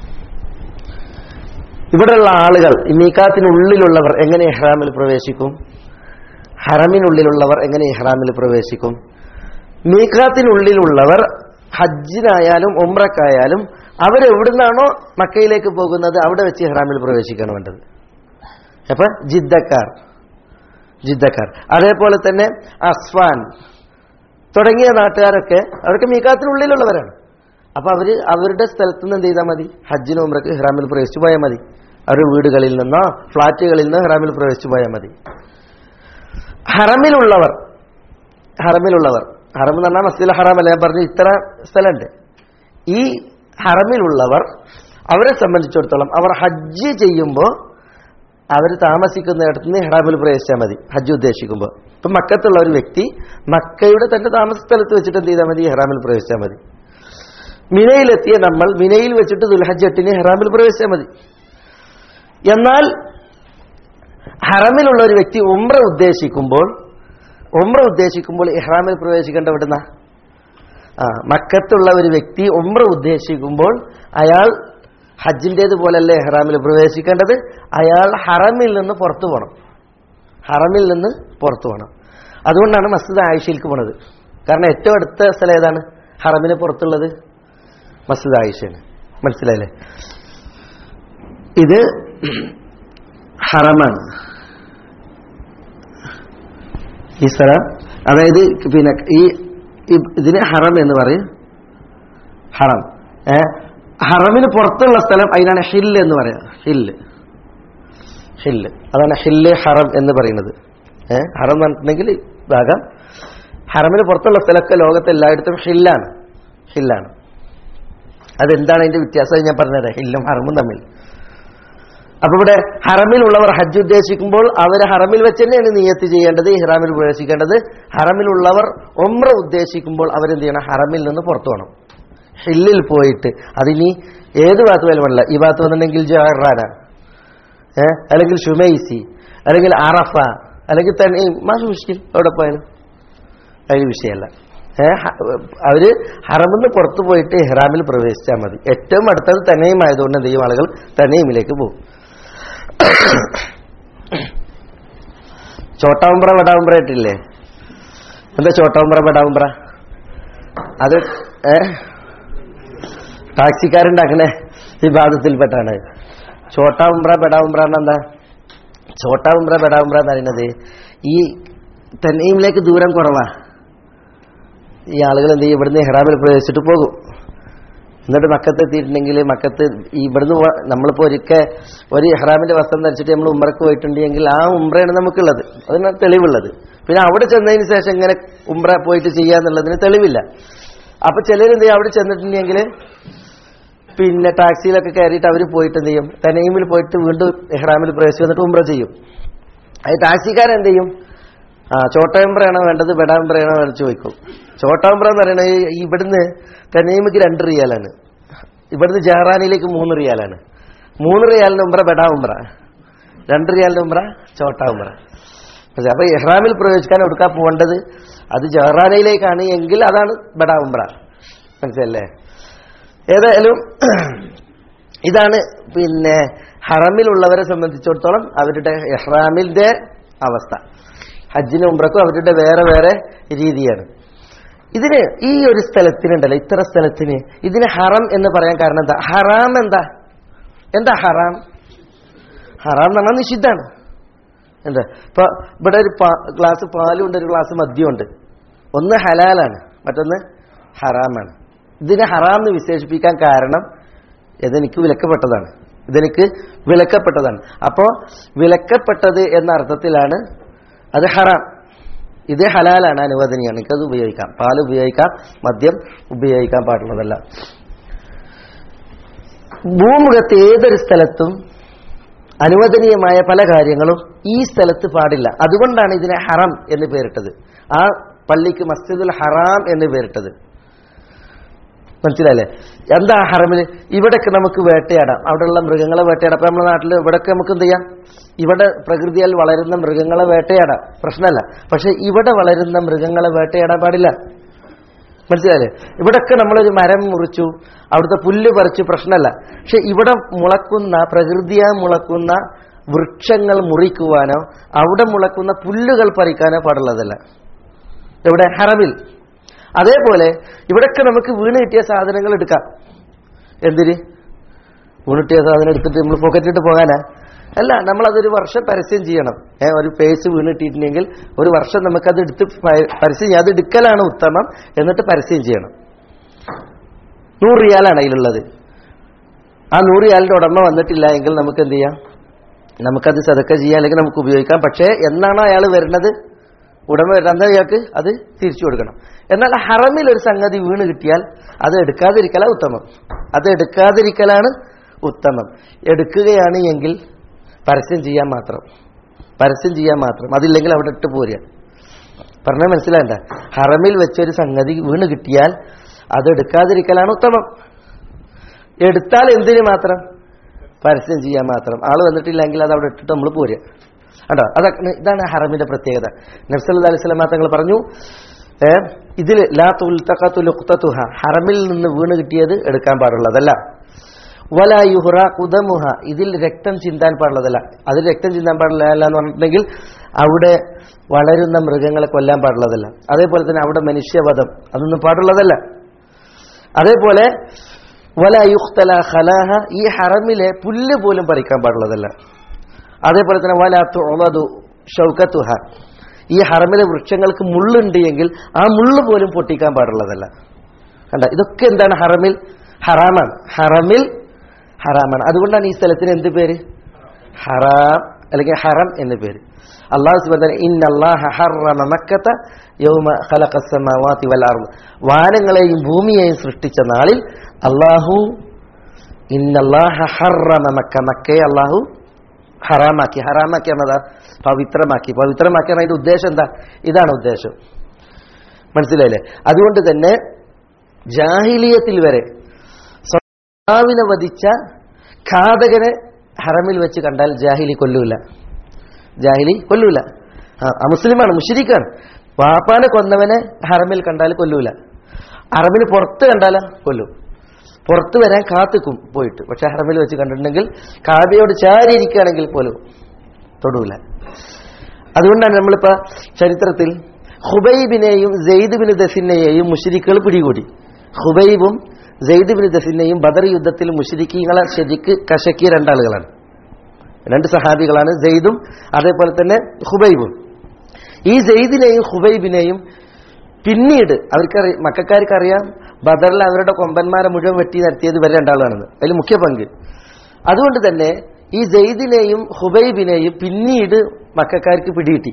ഇവിടെയുള്ള ആളുകൾ ഈ മീക്കാത്തിനുള്ളിലുള്ളവർ എങ്ങനെ ഇഹ്റാമിൽ പ്രവേശിക്കും ഹറമിനുള്ളിലുള്ളവർ എങ്ങനെ ഇഹ്റാമിൽ പ്രവേശിക്കും മീക്കാത്തിനുള്ളിലുള്ളവർ ഹജ്ജിനായാലും ഉംറക്കായാലും അവരെവിടുന്നാണോ മക്കയിലേക്ക് പോകുന്നത് അവിടെ വെച്ച് ഇഹ്റാമിൽ പ്രവേശിക്കണം വേണ്ടത് അപ്പൊ ജിദ്ദക്കാർ ജിദ്ദക്കാർ അതേപോലെ തന്നെ അസ്വാൻ തുടങ്ങിയ നാട്ടുകാരൊക്കെ അവർക്ക് മീക്കാത്തിനുള്ളിലുള്ളവരാണ് അപ്പൊ അവര് അവരുടെ സ്ഥലത്ത് നിന്ന് എന്ത് ചെയ്താൽ മതി ഹജ്ജിന് ഉമ്രക്ക് ഹ്റാമിൽ പ്രവേശിച്ചു പോയാൽ മതി അവരുടെ വീടുകളിൽ നിന്നോ ഫ്ളാറ്റുകളിൽ നിന്നോ ഹ്റാമിൽ പ്രവേശിച്ചു പോയാൽ മതി ഹറമിലുള്ളവർ ഹറമിലുള്ളവർ ഹറം എന്ന് പറഞ്ഞാൽ മസ്ജിദ് ഹറാം അല്ല ഞാൻ പറഞ്ഞു ഇത്ര സ്ഥലമുണ്ട് ഈ ഹറമിലുള്ളവർ അവരെ സംബന്ധിച്ചിടത്തോളം അവർ ഹജ്ജ് ചെയ്യുമ്പോൾ അവർ താമസിക്കുന്നിടത്ത് നിന്ന് ഹറാമിൽ പ്രവേശിച്ചാൽ മതി ഹജ്ജ് ഉദ്ദേശിക്കുമ്പോൾ ഇപ്പം മക്കത്തുള്ള ഒരു വ്യക്തി മക്കയുടെ തന്റെ താമസ സ്ഥലത്ത് വെച്ചിട്ട് എന്ത് ചെയ്താൽ മതി ഹറാമിൽ പ്രവേശിച്ചാൽ മതി മിനയിലെത്തിയ നമ്മൾ മിനയിൽ വെച്ചിട്ട് ദുൽഹജ്ജ് എട്ടിന് ഹറാമിൽ പ്രവേശിച്ചാൽ മതി എന്നാൽ ഹറമിലുള്ള ഒരു വ്യക്തി ഉംറ ഉദ്ദേശിക്കുമ്പോൾ ഉംറ ഉദ്ദേശിക്കുമ്പോൾ ഇഹ്റാമിൽ പ്രവേശിക്കേണ്ട എവിടുന്ന ആ മക്കത്തുള്ള ഒരു വ്യക്തി ഉംറ ഉദ്ദേശിക്കുമ്പോൾ അയാൾ ഹജ്ജിൻ്റേത് പോലല്ലേ ഇഹ്റാമിൽ പ്രവേശിക്കേണ്ടത് അയാൾ ഹറമിൽ നിന്ന് പുറത്തു പോകണം ഹറമിൽ നിന്ന് പുറത്തു പോകണം അതുകൊണ്ടാണ് മസ്ജിദ് ആയിഷയിലേക്ക് പോണത് കാരണം ഏറ്റവും അടുത്ത സ്ഥലം ഏതാണ് ഹറമിന് പുറത്തുള്ളത് മസ്ജിദ് ആയിഷയാണ് മനസ്സിലായില്ലേ ഇത് ഹറമാണ് ഈ സ്ഥലം അതായത് പിന്നെ ഈ ഈ- ഇതിന് ഹറം എന്ന് പറയും ഹറം ഏ ഹറമിന് പുറത്തുള്ള സ്ഥലം അതിനാണ് ഹില്ല് എന്ന് പറയാം ഹില്ല് ഹില്ല് അതാണ് ഹില്ല് ഹറം എന്ന് പറയുന്നത് ഏ ഹറം എന്ന് പറഞ്ഞിട്ടുണ്ടെങ്കിൽ ഈ ഭാഗം ഹറമിന് പുറത്തുള്ള സ്ഥലമൊക്കെ ലോകത്ത് എല്ലായിടത്തും ഹില്ലാണ് ഹില്ലാണ് അതെന്താണ് അതിന്റെ വ്യത്യാസം അത് ഞാൻ പറഞ്ഞുതരാം ഹില്ലും ഹറമും തമ്മിൽ അപ്പൊ ഇവിടെ ഹറമിലുള്ളവർ ഹജ്ജ് ഉദ്ദേശിക്കുമ്പോൾ അവർ ഹറമിൽ വെച്ച് തന്നെയാണ് നിയത്ത് ചെയ്യേണ്ടത് ഇഹ്റാമിൽ പ്രവേശിക്കേണ്ടത് ഹറമിലുള്ളവർ ഒമ്ര ഉദ്ദേശിക്കുമ്പോൾ അവരെന്ത് ചെയ്യണം ഹറമിൽ നിന്ന് പുറത്തു പോകണം ഹില്ലിൽ പോയിട്ട് അതിനി ഏത് ഭാഗത്ത് പോയാലും വേണ്ട ഈ ഭാഗത്ത് വന്നിട്ടുണ്ടെങ്കിൽ ജഹറാന ഏ അല്ലെങ്കിൽ ഷുമൈസി അല്ലെങ്കിൽ അറഫ അല്ലെങ്കിൽ തന്നെ മാഷ് മുഷ്കിൽ എവിടെ പോയാലും അതിന് വിഷയമല്ല ഏ ഹ- അവര് ഹറമിന്ന് പുറത്തു പോയിട്ട് ഇഹ്റാമിൽ പ്രവേശിച്ചാൽ മതി ഏറ്റവും അടുത്തത് തന്നെയും ആയതുകൊണ്ട് എന്ത് ചെയ്യും ആളുകൾ തന്നെയുമിലേക്ക് പോകും ചോട്ടാവുമ്പ്ര വടാവുമ്പ്ര ഇട്ടില്ലേ എന്താ ചോട്ടാവുമ്പ്ര വടാവുമ്പ്ര അത് ഏ ടാക്സിക്കാരുണ്ടാക്കണേ വിവാദത്തിൽപ്പെട്ടാണ് ചോട്ടാവുമ്പ്ര ബെടാവുമ്പ്ര എന്താ ചോട്ടാവുമ്പ്ര ബെടാവുമ്പ്ര എന്ന് പറയുന്നത് ഈ തന്നെയിലേക്ക് ദൂരം കുറവാ ഈ ആളുകൾ എന്ത് ചെയ്യും ഇവിടുന്ന് ഹെറാമിൽ പ്രവേശിച്ചിട്ട് പോകും എന്നിട്ട് മക്കത്ത് എത്തിയിട്ടുണ്ടെങ്കിൽ മക്കത്ത് ഈ ഇവിടുന്ന് പോ- നമ്മളിപ്പോൾ ഒരിക്കൽ ഒരു ഹെറാമിന്റെ വസ്ത്രം ധരിച്ചിട്ട് നമ്മൾ ഉമ്രക്ക് പോയിട്ടുണ്ടെങ്കിൽ ആ ഉമ്രയാണ് നമുക്കുള്ളത് അതിന് തെളിവുള്ളത് പിന്നെ അവിടെ ചെന്നതിന് ശേഷം ഇങ്ങനെ ഉമ്ര പോയിട്ട് ചെയ്യാന്നുള്ളതിന് തെളിവില്ല അപ്പൊ ചിലരെന്ത് ചെയ്യും അവിടെ ചെന്നിട്ടുണ്ടെങ്കിൽ പിന്നെ ടാക്സിയിലൊക്കെ കയറിയിട്ട് അവർ പോയിട്ട് എന്ത് ചെയ്യും തനീമിൽ പോയിട്ട് വീണ്ടും എഹ്റാമിൽ പ്രവേശിച്ച് വന്നിട്ട് ഉമ്ര ചെയ്യും അത് ടാക്സിക്കാരെന്ത് ചെയ്യും ആ ചോട്ടയമ്പ്രയാണോ വേണ്ടത് ബെടാമ്പ്രയാണോ വേണ്ടത് ചോദിക്കും ചോട്ടാമ്പ്ര എന്ന് പറയുന്നത് ഈ ഇവിടുന്ന് തനീമിക്ക് രണ്ട് റിയാലാണ് ഇവിടുന്ന് ജഹറാനിലേക്ക് മൂന്ന് റിയാലാണ് മൂന്ന് റിയാലിന്റെ ഉമ്ര ബെടാ ഉമ്ര രണ്ട് റിയാലിന്റെ ഉമ്ര ചോട്ടാ ഉമ്ര പക്ഷെ അപ്പൊ ഇഹ്റാമിൽ പ്രവേശിക്കാൻ എടുക്കാൻ പോകേണ്ടത് അത് ജഹറാനയിലേക്കാണ് എങ്കിൽ അതാണ് ബെടാ ഉമ്ര മനസ്സിലല്ലേ ഏതായാലും ഇതാണ് പിന്നെ ഹറമിലുള്ളവരെ സംബന്ധിച്ചിടത്തോളം അവരുടെ ഇഹ്റാമിന്റെ അവസ്ഥ ഹജ്ജിനും ഉംറക്കും അവരുടെ വേറെ വേറെ രീതിയാണ് ഇതിന് ഈ ഒരു സ്ഥലത്തിനുണ്ടല്ലോ ഇത്ര സ്ഥലത്തിന് ഇതിന് ഹറം എന്ന് പറയാൻ കാരണം എന്താ ഹറാം എന്താ എന്താ ഹറാം ഹറാം എന്ന് പറഞ്ഞാൽ നിഷിദ്ധാണ് എന്താ ഇപ്പൊ ഇവിടെ ഒരു പാ- ഗ്ലാസ് പാലും ഉണ്ട് ഒരു ഗ്ലാസ് മദ്യമുണ്ട് ഒന്ന് ഹലാലാണ് മറ്റൊന്ന് ഹറാമാണ് ഇതിനെ ഹറാം എന്ന് വിശേഷിപ്പിക്കാൻ കാരണം ഇതെനിക്ക് വിലക്കപ്പെട്ടതാണ് ഇതെനിക്ക് വിലക്കപ്പെട്ടതാണ് അപ്പോൾ വിലക്കപ്പെട്ടത് എന്ന അർത്ഥത്തിലാണ് അത് ഹറാം ഇത് ഹലാലാണ് അനുവദനീയാണ് എനിക്കത് ഉപയോഗിക്കാം പാൽ ഉപയോഗിക്കാം മദ്യം ഉപയോഗിക്കാൻ പാടുള്ളതല്ല ഭൂമുഖത്ത് ഏതൊരു സ്ഥലത്തും അനുവദനീയമായ പല കാര്യങ്ങളും ഈ സ്ഥലത്ത് പാടില്ല അതുകൊണ്ടാണ് ഇതിനെ ഹറം എന്ന് പേരിട്ടത് ആ പള്ളിക്ക് മസ്ജിദുൽ ഹറാം എന്ന് പേരിട്ടത് മനസ്സിലായില്ലേ എന്താ ഹറമിൽ ഇവിടൊക്കെ നമുക്ക് വേട്ടയാടാം അവിടെയുള്ള മൃഗങ്ങളെ വേട്ടയാടാം അപ്പൊ നമ്മുടെ നാട്ടിൽ ഇവിടൊക്കെ നമുക്ക് എന്ത് ചെയ്യാം ഇവിടെ പ്രകൃതിയാൽ വളരുന്ന മൃഗങ്ങളെ വേട്ടയാടാം പ്രശ്നമല്ല പക്ഷെ ഇവിടെ വളരുന്ന മൃഗങ്ങളെ വേട്ടയാടാൻ പാടില്ല മനസ്സിലായില്ലേ ഇവിടൊക്കെ നമ്മളൊരു മരം മുറിച്ചു അവിടുത്തെ പുല്ല് പറിച്ചു പ്രശ്നമല്ല പക്ഷെ ഇവിടെ മുളക്കുന്ന പ്രകൃതിയാ മുളക്കുന്ന വൃക്ഷങ്ങൾ മുറിക്കുവാനോ അവിടെ മുളക്കുന്ന പുല്ലുകൾ പറിക്കാനോ പാടുള്ളതല്ല ഇവിടെ ഹറമിൽ അതേപോലെ ഇവിടൊക്കെ നമുക്ക് വീണ് കിട്ടിയ സാധനങ്ങൾ എടുക്കാം എന്തിന് വീണ് കിട്ടിയ സാധനം എടുത്തിട്ട് നമ്മൾ പോക്കറ്റിട്ട് പോകാനാ അല്ല നമ്മളതൊരു വർഷം പരസ്യം ചെയ്യണം ഏ ഒരു പേസ് വീണ് കിട്ടിയിട്ടുണ്ടെങ്കിൽ ഒരു വർഷം നമുക്കത് എടുത്ത് പ- പരസ്യം ചെയ്യാം അത് എടുക്കലാണ് ഉത്തമം എന്നിട്ട് പരസ്യം ചെയ്യണം നൂറ് റിയാലാണ് അതിലുള്ളത് ആ നൂറ് റിയാലിന്റെ ഉടമ വന്നിട്ടില്ല എങ്കിൽ നമുക്ക് എന്ത് ചെയ്യാം നമുക്കത് സതക്ക ചെയ്യാം അല്ലെങ്കിൽ നമുക്ക് ഉപയോഗിക്കാം പക്ഷേ എന്നാണോ അയാൾ വരുന്നത് ഉടമ വരുന്നത് അയാൾക്ക് അത് തിരിച്ചു കൊടുക്കണം എന്നാൽ ഹറമിൽ ഒരു സംഗതി വീണ് കിട്ടിയാൽ അത് എടുക്കാതിരിക്കലാണ് ഉത്തമം അത് എടുക്കാതിരിക്കലാണ് ഉത്തമം എടുക്കുകയാണ് എങ്കിൽ പരസ്യം ചെയ്യാൻ മാത്രം പരസ്യം ചെയ്യാൻ മാത്രം അതില്ലെങ്കിൽ അവിടെ ഇട്ട് പോരുക പറഞ്ഞാൽ മനസ്സിലാകണ്ട ഹറമിൽ വെച്ചൊരു സംഗതി വീണ് കിട്ടിയാൽ അത് എടുക്കാതിരിക്കലാണ് ഉത്തമം എടുത്താൽ എന്തിന് മാത്രം പരസ്യം ചെയ്യാൻ മാത്രം ആള് വന്നിട്ടില്ലെങ്കിൽ അത് അവിടെ ഇട്ടിട്ട് നമ്മൾ പോരുക കണ്ടോ അതൊക്കെ ഇതാണ് ഹറമിന്റെ പ്രത്യേകത നബ്സല്ലാ അലൈഹി സ്വലാം തങ്ങൾ പറഞ്ഞു ഏ, ഇതിൽ ലാ തുൽത്തഖത്തുലുഖ്തതുഹ ഹറമിൽ നിന്ന് വീണ് കിട്ടിയത് എടുക്കാൻ പാടുള്ളതല്ല വല യുഹ്റ കുദമുഹ ഇതിൽ രക്തം ചിന്താൻ പാടുള്ളതല്ല അതിൽ രക്തം ചിന്താൻ പാടില്ല എന്ന് പറഞ്ഞിട്ടുണ്ടെങ്കിൽ അവിടെ വളരുന്ന മൃഗങ്ങളെ കൊല്ലാൻ പാടുള്ളതല്ല അതേപോലെ തന്നെ അവിടെ മനുഷ്യവധം അതൊന്നും പാടുള്ളതല്ല അതേപോലെ വല യുഖ്തല ഖലാഹ ഈ ഹറമിലെ പുല്ല് പോലും പറിക്കാൻ പാടുള്ളതല്ല അതേപോലെ തന്നെ വല തുളതു ഷൗക്കത്തുഹ ഈ ഹറമിലെ വൃക്ഷങ്ങൾക്ക് മുള്ളുണ്ട് എങ്കിൽ ആ മുള്ള് പോലും പൊട്ടിക്കാൻ പാടുള്ളതല്ല കണ്ട ഇതൊക്കെ എന്താണ് ഹറമിൽ ഹറാമാണ് ഹറമിൽ ഹറാമാണ് അതുകൊണ്ടാണ് ഈ സ്ഥലത്തിന് എന്ത് പേര് ഹറാം അല്ലെങ്കിൽ ഹറം എന്ന് പേര് അള്ളാഹു സുബ്ഹാനഹു ഇന്നല്ലാഹ ഹറമ മക്കത്ത യൗമ ഖലഖസ് സമാവാതി വൽ അർദ് വാനങ്ങളെയും ഭൂമിയെയും സൃഷ്ടിച്ച നാളിൽ അള്ളാഹു ഇന്നല്ലാഹ ഹറമ മക്ക മക്കയെ അള്ളാഹു ഹറാമാക്കി ഹറാമാക്കി എന്നതാ പവിത്രമാക്കി പവിത്രമാക്കി എന്ന അതിന്റെ ഉദ്ദേശം എന്താ ഇതാണ് ഉദ്ദേശം മനസ്സിലായില്ലേ അതുകൊണ്ട് തന്നെ ജാഹിലിയത്തിൽ വരെ സ്വഭാവിനെ വധിച്ച ഘാതകനെ ഹറമിൽ വെച്ച് കണ്ടാൽ ജാഹിലി കൊല്ലൂല ജാഹിലി കൊല്ലൂല ആ ആ മുസ്ലിമാണ് മുഷിരിക്കാണ് വാപ്പാനെ കൊന്നവനെ ഹറമിൽ കണ്ടാൽ കൊല്ലൂല ഹറമിന് പുറത്ത് കണ്ടാല കൊല്ലും പുറത്ത് വരാൻ കാത്തുക്കും പോയിട്ട് പക്ഷെ ഹറമിൽ വെച്ച് കണ്ടിട്ടുണ്ടെങ്കിൽ കാബയോട് ചാരിയിരിക്കുകയാണെങ്കിൽ പോലും തൊടൂല അതുകൊണ്ടാണ് നമ്മളിപ്പോ ചരിത്രത്തിൽ ഹുബൈബിനെയും സെയ്ദ് ബിൻ ദസിനെയും മുഷരിക്കുകൾ പിടികൂടി ഹുബൈബും സെയ്ദ് ബിൻ ദസിനെയും ബദർ യുദ്ധത്തിൽ മുഷരിക്കീങ്ങളെ ശരിക്ക് കശക്കിയ രണ്ടാളുകളാണ് രണ്ട് സഹാബികളാണ് സെയ്ദും അതേപോലെ തന്നെ ഹുബൈബും ഈ സെയ്ദിനെയും ഹുബൈബിനെയും പിന്നീട് അവർക്ക് മക്കാർക്കറിയാം ബദറിൽ അവരുടെ കൊമ്പന്മാരെ മുഴുവൻ വെട്ടി നടത്തിയത് ഇവർ രണ്ടാളാണെന്ന് അതിൽ മുഖ്യ പങ്ക് അതുകൊണ്ട് തന്നെ ഈ സെയ്ദിനെയും ഹുബൈബിനെയും പിന്നീട് മക്കാർക്ക് പിടികിട്ടി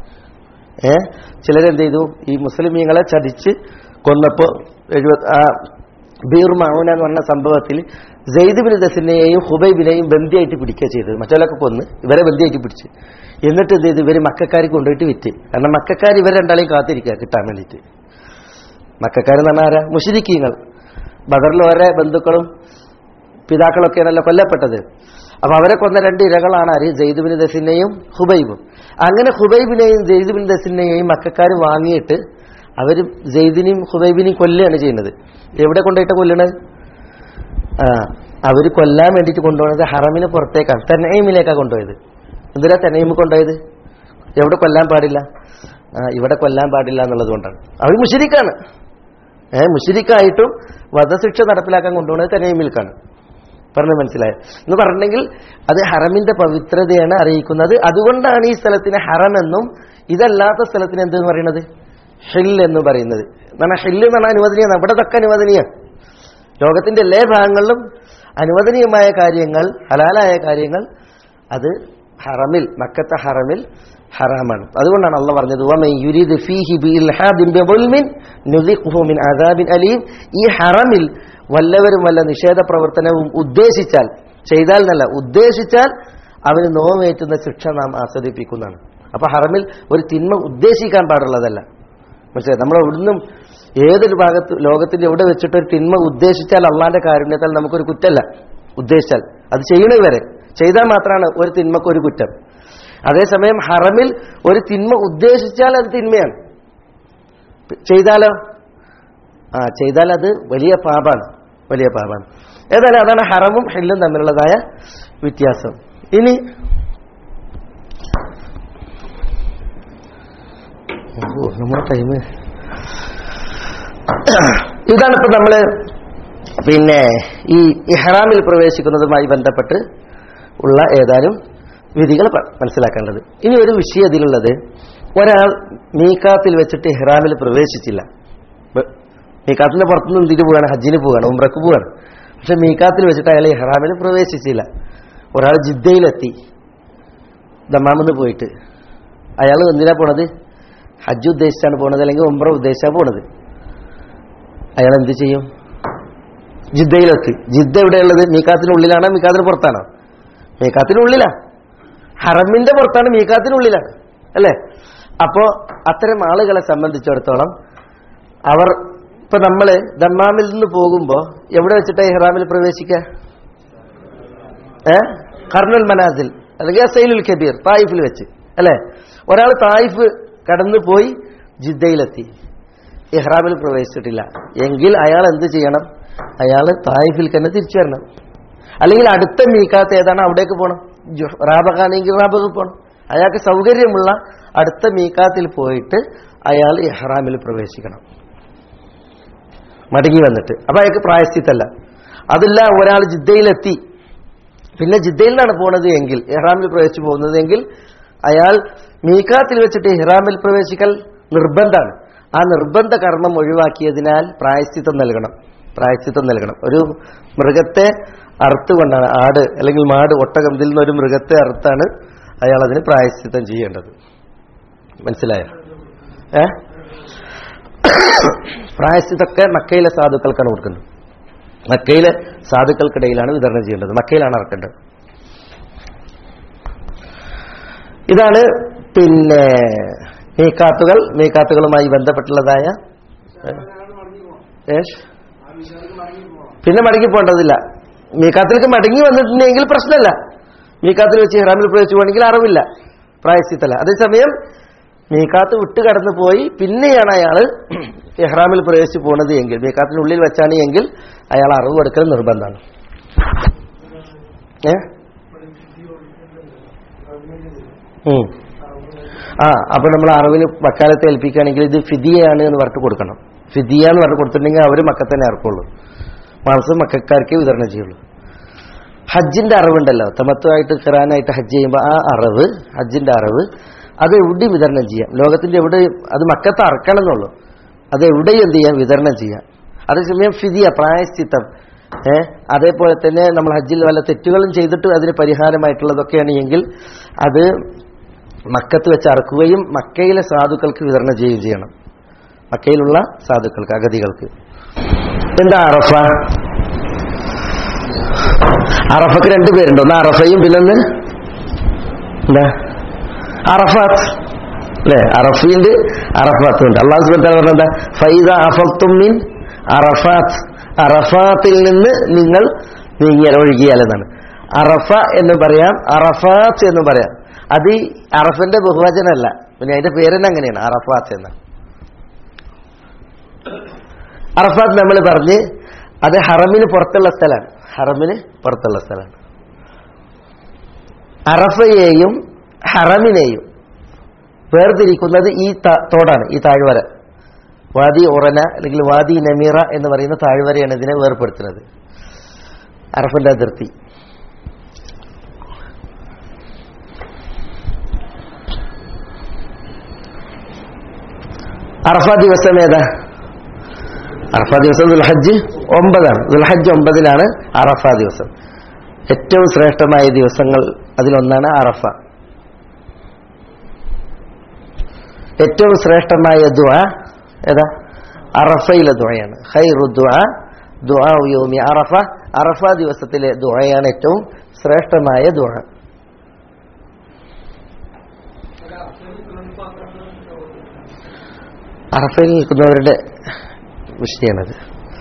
ഏ ചിലരെന്ത് ചെയ്തു ഈ മുസ്ലിമീങ്ങളെ ചതിച്ച് കൊന്നപ്പോ എഴുപത് ആ ബീർ മൗന എന്ന് പറഞ്ഞ സംഭവത്തിൽ സെയ്ദ് ബിൻ ദസിനെയും ഹുബൈബിനെയും ബന്ദിയായിട്ട് പിടിക്കുക ചെയ്തത് മറ്റൊരാളൊക്കെ കൊന്ന് ഇവരെ ബന്ദിയായിട്ട് പിടിച്ച് എന്നിട്ട് എന്ത് ചെയ്തു ഇവര് മക്കാർക്ക് കൊണ്ടുപോയിട്ട് വിറ്റ് കാരണം മക്കാർ ഇവർ രണ്ടാളെയും കാത്തിരിക്കുക കിട്ടാൻ വേണ്ടിയിട്ട് മക്കാരെന്ന് പറഞ്ഞാൽ ആരാ മുഷിരിക്കീങ്ങൾ ബദറിൽ ഓരോ ബന്ധുക്കളും പിതാക്കളൊക്കെയാണല്ലോ കൊല്ലപ്പെട്ടത് അപ്പൊ അവരെ കൊന്ന രണ്ട് ഇരകളാണ് ആര് ജെയ്ദ് ബിൻ ദസിനെയും ഹുബൈബും അങ്ങനെ ഹുബൈബിനെയും ജെയ്ദ് ബിൻ ദസിനെയും മക്കാർ വാങ്ങിയിട്ട് അവർ ജെയ്ദിനെയും ഹുബൈബിനെയും കൊല്ലുകയാണ് ചെയ്യുന്നത് എവിടെ കൊണ്ടുപോയിട്ട് കൊല്ലണത് ആ അവർ കൊല്ലാൻ വേണ്ടിയിട്ട് കൊണ്ടുപോകുന്നത് ഹറമിന് പുറത്തേക്കാണ് തെനൈമിലേക്കാണ് കൊണ്ടുപോയത് എന്തിനാ തെനൈമ് കൊണ്ടുപോയത് എവിടെ കൊല്ലാൻ പാടില്ല ആ, ഇവിടെ കൊല്ലാൻ പാടില്ല എന്നുള്ളത് കൊണ്ടാണ് അവർ മുഷിരിക്കാണ് ഏഹ് മുഷിരിക്കായിട്ടും വധശിക്ഷ നടപ്പിലാക്കാൻ കൊണ്ടുപോകുന്നത് തെനൈമിൽക്കാണ് പറഞ്ഞ മനസ്സിലായോ എന്ന് പറഞ്ഞെങ്കിൽ അത് ഹറമിന്റെ പവിത്രതയാണ് അറിയിക്കുന്നത് അതുകൊണ്ടാണ് ഈ സ്ഥലത്തിന് ഹറം എന്നും ഇതല്ലാത്ത സ്ഥലത്തിന് എന്തെന്ന് പറയുന്നത് ഹിൽ എന്ന് പറയുന്നത് എന്നാൽ ഹില്ല് എന്ന് പറഞ്ഞാൽ അനുവദനീയമാണ് ഇവിടെ ഇതൊക്കെ അനുവദനീയാണ് ലോകത്തിന്റെ എല്ലാ ഭാഗങ്ങളിലും അനുവദനീയമായ കാര്യങ്ങൾ ഹലാലായ കാര്യങ്ങൾ അത് ഹറമിൽ മക്കത്തെ ഹറമിൽ ഹറാമാണ് അതുകൊണ്ടാണ് അള്ള പറഞ്ഞത് "വമൻ യുരിദ് ഫീഹി ബിഇൽഹാദിൻ ബിദുൽമിൻ നുസിഖ്ഹു മിൻ അദാബിൻ അലീം ഈ ഹറമിൽ വല്ലവരും വല്ല നിഷേധ പ്രവർത്തനവും ഉദ്ദേശിച്ചാൽ ചെയ്താൽ എന്നല്ല ഉദ്ദേശിച്ചാൽ അവന് നോവേറ്റുന്ന ശിക്ഷ നാം ആസ്വദിപ്പിക്കുന്നതാണ് അപ്പൊ ഹറമിൽ ഒരു തിന്മ ഉദ്ദേശിക്കാൻ പാടുള്ളതല്ല മനസ്സിലായി നമ്മൾ എവിടുന്നും ഏതൊരു ഭാഗത്ത് ലോകത്തിന്റെ എവിടെ വെച്ചിട്ട് ഒരു തിന്മ ഉദ്ദേശിച്ചാൽ അള്ളാന്റെ കാരുണ്യത്താൽ നമുക്കൊരു കുറ്റമല്ല ഉദ്ദേശിച്ചാൽ അത് ചെയ്യണത് വരെ ചെയ്താൽ മാത്രമാണ് ഒരു തിന്മക്ക് ഒരു കുറ്റം അതേസമയം ഹറമിൽ ഒരു തിന്മ ഉദ്ദേശിച്ചാൽ അത് തിന്മയാണ് ചെയ്താലോ ആ ചെയ്താൽ അത് വലിയ പാപാണ് വലിയ പാപാണ് ഏതായാലും അതാണ് ഹറമും ഹില്ലും തമ്മിലുള്ളതായ വ്യത്യാസം ഇനി ഓ, നമ്മുടെ ടൈം ഇതാണ് ഇപ്പൊ നമ്മള് പിന്നെ ഈ ഇഹ്റാമിൽ പ്രവേശിക്കുന്നതുമായി ബന്ധപ്പെട്ട് ഉള്ള ഏതാനും വിധികൾ പ- മനസ്സിലാക്കേണ്ടത് ഇനി ഒരു വിഷയം ഇതിലുള്ളത് ഒരാൾ മീക്കാത്തിൽ വെച്ചിട്ട് ഇഹ്റാമിൽ പ്രവേശിച്ചില്ല ബ- മീക്കാത്തിന്റെ പുറത്തുനിന്ന് എന്തിനു പോവാണ് ഹജ്ജിന് പോവാണ് ഉംറക്ക് പോവാണ് പക്ഷെ മീക്കാത്തിൽ വെച്ചിട്ട് അയാൾ ഇഹ്റാമിൽ പ്രവേശിച്ചില്ല ഒരാൾ ജിദ്ദയിലെത്തി ദമ്മാമെന്ന് പോയിട്ട് അയാൾ എന്തിനാ പോണത് ഹജ്ജ് ഉദ്ദേശിച്ചാണ് പോണത് അല്ലെങ്കിൽ ഉംറ ഉദ്ദേശിച്ചാണ് പോണത് അയാൾ എന്ത് ചെയ്യും ജിദ്ദയിലെത്തി ജിദ്ദ എവിടെയുള്ളത് മീക്കാത്തിനുള്ളിലാണോ മീക്കാത്തിന് പുറത്താണോ മീക്കാത്തിനുള്ളിലാ ഹറമിന്റെ പുറത്താണ് മീക്കാത്തിനുള്ളിലാണ് അല്ലേ അപ്പോ അത്തരം ആളുകളെ സംബന്ധിച്ചിടത്തോളം അവർ ഇപ്പൊ നമ്മള് ദമ്മാമിൽ നിന്ന് പോകുമ്പോ എവിടെ വെച്ചിട്ടാ ഇഹ്റാമിൽ പ്രവേശിക്കുക ഏ കർണൽ മനാസിൽ അല്ലെങ്കിൽ സൈലുൽ കബീർ തായിഫിൽ വെച്ച് അല്ലേ ഒരാൾ തായിഫ് കടന്നു പോയി ജിദ്ദയിലെത്തി ഇഹ്റാമിൽ പ്രവേശിച്ചിട്ടില്ല എങ്കിൽ അയാൾ എന്ത് ചെയ്യണം അയാൾ തായിഫിൽ തന്നെ തിരിച്ചു വരണം അല്ലെങ്കിൽ അടുത്ത മീക്കാത്ത ഏതാണ് അവിടേക്ക് പോകണം റാബക്കാണെങ്കിൽ റാബക്ക് പോകണം അയാൾക്ക് സൗകര്യമുള്ള അടുത്ത മീക്കാത്തിൽ പോയിട്ട് അയാൾ ഇഹ്റാമിൽ പ്രവേശിക്കണം മടങ്ങി വന്നിട്ട് അപ്പൊ അയാൾക്ക് പ്രായസ്ഥിത്തല്ല അതില്ല ഒരാൾ ജിദ്ദയിലെത്തി പിന്നെ ജിദ്ദയിൽ നിന്നാണ് പോണത് എങ്കിൽ ഇഹ്റാമിൽ പ്രവേശിച്ചു പോകുന്നത് എങ്കിൽ അയാൾ മീക്കാത്തിൽ വെച്ചിട്ട് ഇഹ്റാമിൽ പ്രവേശിക്കൽ നിർബന്ധമാണ് ആ നിർബന്ധ കർമ്മം ഒഴിവാക്കിയതിനാൽ പ്രായശ്ചിത്തം നൽകണം പ്രായശ്ചിത്തം നൽകണം ഒരു മൃഗത്തെ അറുത്തുകൊണ്ടാണ് ആട് അല്ലെങ്കിൽ മാട് ഒട്ടകം ഇതിൽ നിന്നൊരു മൃഗത്തെ അറുത്താണ് അയാൾ അതിന് പ്രായശ്ചിത്തം ചെയ്യേണ്ടത് മനസ്സിലായോ ഏ പ്രായശ്ചിത്തൊക്കെ മക്കയിലെ സാധുക്കൾക്കാണ് കൊടുക്കുന്നത് മക്കയിലെ സാധുക്കൾക്കിടയിലാണ് വിതരണം ചെയ്യേണ്ടത് മക്കയിലാണ് ഇറക്കേണ്ടത് ഇതാണ് പിന്നെ മീക്കാത്തുകൾ മീക്കാത്തുകളുമായി ബന്ധപ്പെട്ടുള്ളതായ ഏ? പിന്നെ മടങ്ങി പോകേണ്ടതില്ല മീക്കാത്തിലേക്ക് മടങ്ങി വന്നിട്ടുണ്ടെങ്കിൽ പ്രശ്നമല്ല മീക്കാത്തിൽ വെച്ച് ഹറാമിൽ പ്രവേശിച്ചു പോകണമെങ്കിൽ അറിവില്ല പ്രായശ്ചിത്തല്ല അതേസമയം മീക്കാത്ത് വിട്ട് കടന്നു പോയി പിന്നെയാണ് അയാൾ ഇഹ്റാമിൽ പ്രവേശിച്ചു പോണത് എങ്കിൽ മീക്കാത്തിനുള്ളിൽ വെച്ചാണ് എങ്കിൽ അയാൾ അറിവ് കൊടുക്കൽ നിർബന്ധമാണ് ഏ ഉം. ആ അപ്പൊ നമ്മൾ അറിവിന് വക്കാലത്തെ ഏൽപ്പിക്കുകയാണെങ്കിൽ ഇത് ഫിദിയാണ് എന്ന് പറഞ്ഞിട്ട് കൊടുക്കണം ഫിദിയ എന്ന് പറഞ്ഞ് കൊടുത്തിട്ടുണ്ടെങ്കിൽ അവർ മക്കത്ത് തന്നെ ഇറക്കുള്ളൂ മാംസം മക്കാർക്ക് വിതരണം ചെയ്യുള്ളൂ ഹജ്ജിന്റെ അറിവുണ്ടല്ലോ തമത്വമായിട്ട് ഖിറാനായിട്ട് ഹജ്ജ് ചെയ്യുമ്പോൾ ആ അറിവ് ഹജ്ജിന്റെ അറിവ് അത് എവിടെയും വിതരണം ചെയ്യാം ലോകത്തിന്റെ എവിടെ അത് മക്കത്ത് അറക്കണം എന്നുള്ളൂ അത് എവിടെയും എന്ത് ചെയ്യാം വിതരണം ചെയ്യാം അതേസമയം ഫിദിയ പ്രായശ്ചിത്തം ഏഹ് അതേപോലെ തന്നെ നമ്മൾ ഹജ്ജിൽ വല്ല തെറ്റുകളും ചെയ്തിട്ട് അതിന് പരിഹാരമായിട്ടുള്ളതൊക്കെയാണ് എങ്കിൽ അത് മക്കത്ത് വെച്ച് അറക്കുകയും മക്കയിലെ സാധുക്കൾക്ക് വിതരണം ചെയ്യുകയും ചെയ്യണം മക്കയിലുള്ള സാധുക്കൾക്ക് അഗതികൾക്ക് എന്താ അറഫ അറഫക്ക് രണ്ടു പേരുണ്ട് ഒന്ന് അറഫയും പിന്നൊന്ന് എന്താ അറഫാത്ത് അല്ലേ അറഫീണ്ട് അറഫാത്തും ഉണ്ട് അള്ളാഹു സുബാൻ പറഞ്ഞ എന്താ ഫൈദ അഫത്തും മീൻ അറഫാത്ത് അറഫാത്തിൽ നിന്ന് നിങ്ങൾ നീങ്ങിയാൽ ഒഴുകിയാൽ എന്നാണ് അറഫ എന്ന് പറയാം അറഫാത്ത് എന്ന് പറയാം അത് ഈ അറഫിന്റെ ബഹുവചനമല്ല പിന്നെ അതിന്റെ പേരെന്നെ അങ്ങനെയാണ് അറഫാത്ത് എന്ന് അറഫാത്ത് നമ്മൾ പറഞ്ഞ് അത് ഹറമിന് പുറത്തുള്ള സ്ഥലമാണ് ഹറമിന് പുറത്തുള്ള സ്ഥലമാണ് അറഫയെയും ഹറമിനെയും വേർതിരിക്കുന്നത് ഈ ത- തോടാണ് ഈ താഴ്വര വാദി ഉറന അല്ലെങ്കിൽ വാദി നമീറ എന്ന് പറയുന്ന താഴ്വരയാണ് ഇതിനെ വേർപെടുത്തുന്നത് അറഫന്റെ അതിർത്തി അറഫ ദിവസം ഏതാ അറഫ ദിവസം ദുൽഹജ്ജ് ഒമ്പതാണ് ദുൽഹജ്ജ് ഒമ്പതിലാണ് അറഫ ദിവസം ഏറ്റവും ശ്രേഷ്ഠമായ ദിവസങ്ങൾ അതിലൊന്നാണ് അറഫ ഏറ്റവും ശ്രേഷ്ഠമായ ദുആ ഏതാ അറഫയിലെ ദുആയാണ് ഖൈറു ദുആ ദുആ യൗമി അറഫ അറഫ ദിവസത്തിലെ ദുആയാണ് ഏറ്റവും ശ്രേഷ്ഠമായ ദുആ അറഫയിൽ നിൽക്കുന്നവരുടെ വിഷയമാണത്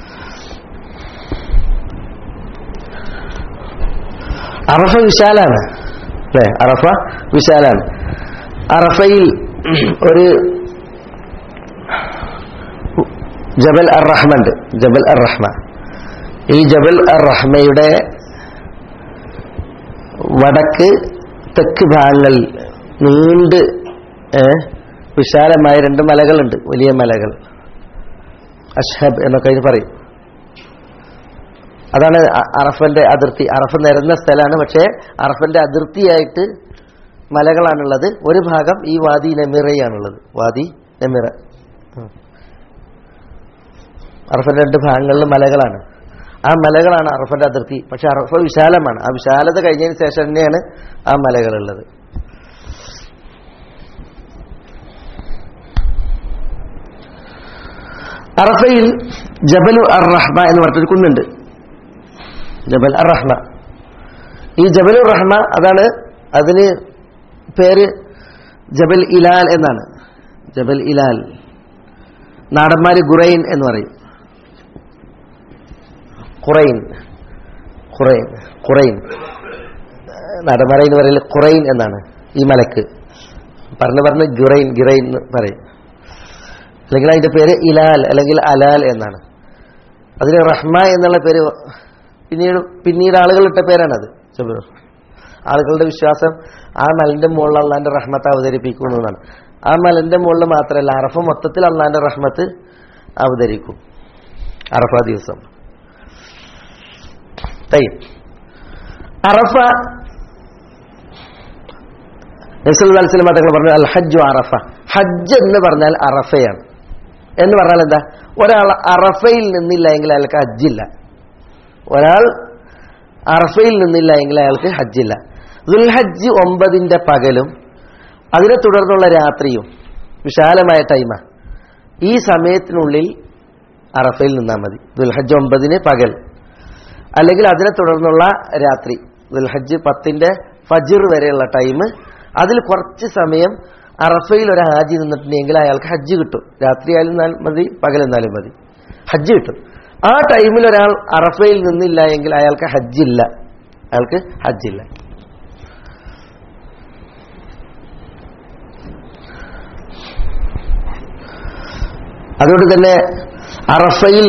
അറഫ വിശാലാണ് അല്ലേ അറഫ വിശാലാണ് അറഫയിൽ ഒരു ജബൽ അർ റഹ്മ ഉണ്ട് ജബൽ അർ റഹ്മ ഈ ജബൽ അർ റഹ്മയുടെ വടക്ക് തെക്ക് ഭാഗങ്ങളിൽ നീണ്ട് ഏ, വിശാലമായ രണ്ട് മലകളുണ്ട് വലിയ മലകൾ അഷ്ഹബ് എന്നൊക്കെ അതിന് പറയും അതാണ് അ- അറഫന്റെ അതിർത്തി അറഫ നിരന്ന സ്ഥലമാണ് പക്ഷേ അറഫന്റെ അതിർത്തിയായിട്ട് മലകളാണുള്ളത് ഒരു ഭാഗം ഈ വാദി നെമിറയാണുള്ളത് വാദി നെമിറ ഉം. അറഫന്റെ രണ്ട് ഭാഗങ്ങളിൽ മലകളാണ് ആ മലകളാണ് അറഫന്റെ അതിർത്തി പക്ഷെ അറഫ വിശാലമാണ് ആ വിശാലത കഴിഞ്ഞതിന് ശേഷം തന്നെയാണ് ആ മലകളുള്ളത് അറഫയിൽ ജബലു അർ റഹ്മ എന്ന് പറഞ്ഞൊരു കുന്നുണ്ട് ജബൽ അർ റഹ്മ ഈ ജബലുർ റഹ്മ അതാണ് അതിന് പേര് ജബൽ ഇലാൽ എന്നാണ് ജബൽ ഇലാൽ നാടന്മാര് ഗുറൈൻ എന്ന് പറയും ഖുറൈൻ ഖുറൈൻ ഖുറൈൻ നാടന്മാരെ എന്ന് പറയൽ ഖുറൈൻ എന്നാണ് ഈ മലക്ക് പറഞ്ഞു പറഞ്ഞ് ഗുറൈൻ ഗിറൈൻ എന്ന് പറയും അല്ലെങ്കിൽ അതിന്റെ പേര് ഇലാൽ അല്ലെങ്കിൽ അലാൽ എന്നാണ് അതിന് റഹ്മ എന്നുള്ള പേര് പിന്നീട് പിന്നീട് ആളുകൾ ഇട്ട പേരാണത് ജബലുർ ആളുകളുടെ വിശ്വാസം ആ മലന്റെ മുകളിൽ അള്ളാന്റെ റഹ്മത്ത് അവതരിപ്പിക്കുന്നു എന്നാണ് ആ മലന്റെ മുകളിൽ മാത്രമല്ല അറഫ മൊത്തത്തിൽ അള്ളാന്റെ റഹ്മത്ത് അവതരിക്കും അറഫ ദിവസം തയ്യം അറഫ നബ്സല്ലാസ്ലം തങ്ങൾ പറഞ്ഞു അൽ ഹജ്ജു അറഫ ഹജ്ജ് എന്ന് പറഞ്ഞാൽ അറഫയാണ് എന്ന് പറഞ്ഞാൽ എന്താ ഒരാൾ അറഫയിൽ നിന്നില്ല എങ്കിൽ അയാൾക്ക് ഹജ്ജില്ല ഒരാൾ അറഫയിൽ നിന്നില്ല എങ്കിൽ അയാൾക്ക് ഹജ്ജില്ല ദുൽഹജ്ജ് ഒമ്പതിന്റെ പകലും അതിനെ തുടർന്നുള്ള രാത്രിയും വിശാലമായ ടൈമാ ഈ സമയത്തിനുള്ളിൽ അറഫയിൽ നിന്നാൽ മതി ദുൽഹജ്ജ് ഒമ്പതിന് പകൽ അല്ലെങ്കിൽ അതിനെ തുടർന്നുള്ള രാത്രി ദുൽഹജ്ജ് പത്തിന്റെ ഫജിർ വരെയുള്ള ടൈം അതിൽ കുറച്ച് സമയം അറഫയിൽ ഒരു ഹാജി നിന്നിട്ടുണ്ടെങ്കിൽ അയാൾക്ക് ഹജ്ജ് കിട്ടും രാത്രി ആയാലും നാലും മതി പകലെന്നാലും മതി ഹജ്ജ് കിട്ടും ആ ടൈമിൽ ഒരാൾ അറഫയിൽ നിന്നില്ല എങ്കിൽ അയാൾക്ക് ഹജ്ജില്ല അയാൾക്ക് ഹജ്ജില്ല അതുകൊണ്ട് തന്നെ അറഫയിൽ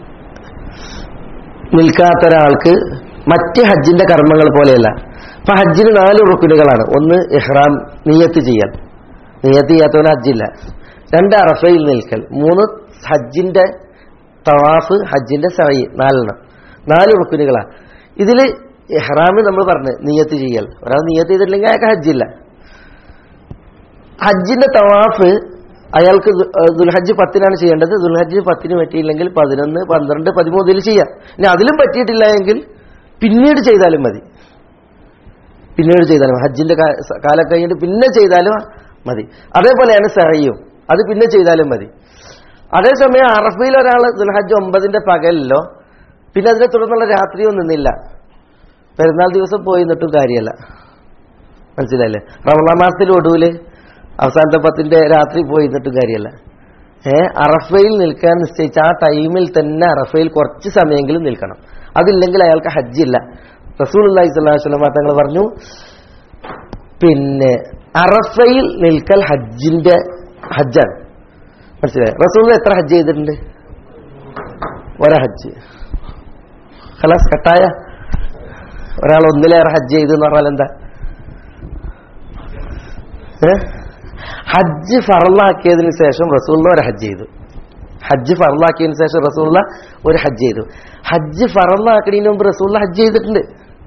നിൽക്കാത്ത ഒരാൾക്ക് മറ്റ് ഹജ്ജിന്റെ കർമ്മങ്ങൾ പോലെയല്ല ഇപ്പൊ ഹജ്ജിന് നാല് റുക്കുനുകളാണ് ഒന്ന് ഇഹ്റാം നിയത്ത് ചെയ്യൽ നിയത്ത് ചെയ്യാത്തവന് ഹജ്ജില്ല രണ്ട് അറഫയിൽ നിൽക്കൽ മൂന്ന് ഹജ്ജിന്റെ തവാഫ് ഹജ്ജിന്റെ സവയി നാലെണ്ണം നാല് റുക്കുനുകളാണ് ഇതിൽ ഇഹ്റാമ് നമ്മൾ പറഞ്ഞു നിയത്ത് ചെയ്യൽ ഒരാൾ നിയത്ത് ചെയ്തിട്ടില്ലെങ്കിൽ അയാൾക്ക് ഹജ്ജില്ല ഹജ്ജിന്റെ തവാഫ് അയാൾക്ക് ദു- ഏഹ് ദുൽഹജ്ജ് പത്തിനാണ് ചെയ്യേണ്ടത് ദുൽഹജ്ജ് പത്തിന് പറ്റിയില്ലെങ്കിൽ പതിനൊന്ന് പന്ത്രണ്ട് പതിമൂന്നിൽ ചെയ്യാം ഇനി അതിലും പറ്റിയിട്ടില്ല എങ്കിൽ പിന്നീട് ചെയ്താലും മതി പിന്നീട് ചെയ്താലും മതി. ഹജ്ജിന്റെ കാ- സ- കാലം കഴിഞ്ഞിട്ട് പിന്നെ ചെയ്താലും മതി അതേപോലെയാണ് സഹയും അത് പിന്നെ ചെയ്താലും മതി അതേസമയം അറഫയിൽ ഒരാൾ ദുൽഹജ്ജ് ഒമ്പതിന്റെ പകലിലോ പിന്നെ അതിനെ തുടർന്നുള്ള രാത്രിയോ നിന്നില്ല പെരുന്നാൾ ദിവസം പോയി നിന്നിട്ടും കാര്യമല്ല മനസ്സിലായില്ലേ റമദാൻ മാസത്തിൽ ഒടുവില് അവസാനത്തെ പത്തിന്റെ രാത്രി പോയി നിന്നിട്ടും കാര്യമല്ല ഏ അറഫയിൽ നിൽക്കാൻ നിശ്ചയിച്ച ആ ടൈമിൽ തന്നെ അറഫയിൽ കുറച്ച് സമയമെങ്കിലും നിൽക്കണം അതില്ലെങ്കിൽ അയാൾക്ക് ഹജ്ജില്ല റസൂൽ അള്ളാഹി സ്വലാഹു തങ്ങൾ പറഞ്ഞു പിന്നെ അറഫയിൽ നിൽക്കൽ ഹജ്ജിന്റെ ഹജ്ജാണ് മനസ്സിലായി റസൂൽ എത്ര ഹജ്ജ് ചെയ്തിട്ടുണ്ട് ഒര ഹജ്ജ് ഖലാസ് കട്ടായ ഒരാൾ ഒന്നിലേറെ ഹജ്ജ് ചെയ്തു എന്ന് പറഞ്ഞാൽ എന്താ ഏ? ഹജ്ജ് ഫറലാക്കിയതിന് ശേഷം റസൂൽ ഒരു ഹജ്ജ് ചെയ്തു ഹജ്ജ് ഫറലാക്കിയതിനു ശേഷം റസൂള്ള ഒരു ഹജ്ജ് ചെയ്തു ഹജ്ജ് ഫറലാക്കണതിന് മുമ്പ് റസൂള്ള ഹജ്ജ് ചെയ്തിട്ടുണ്ട്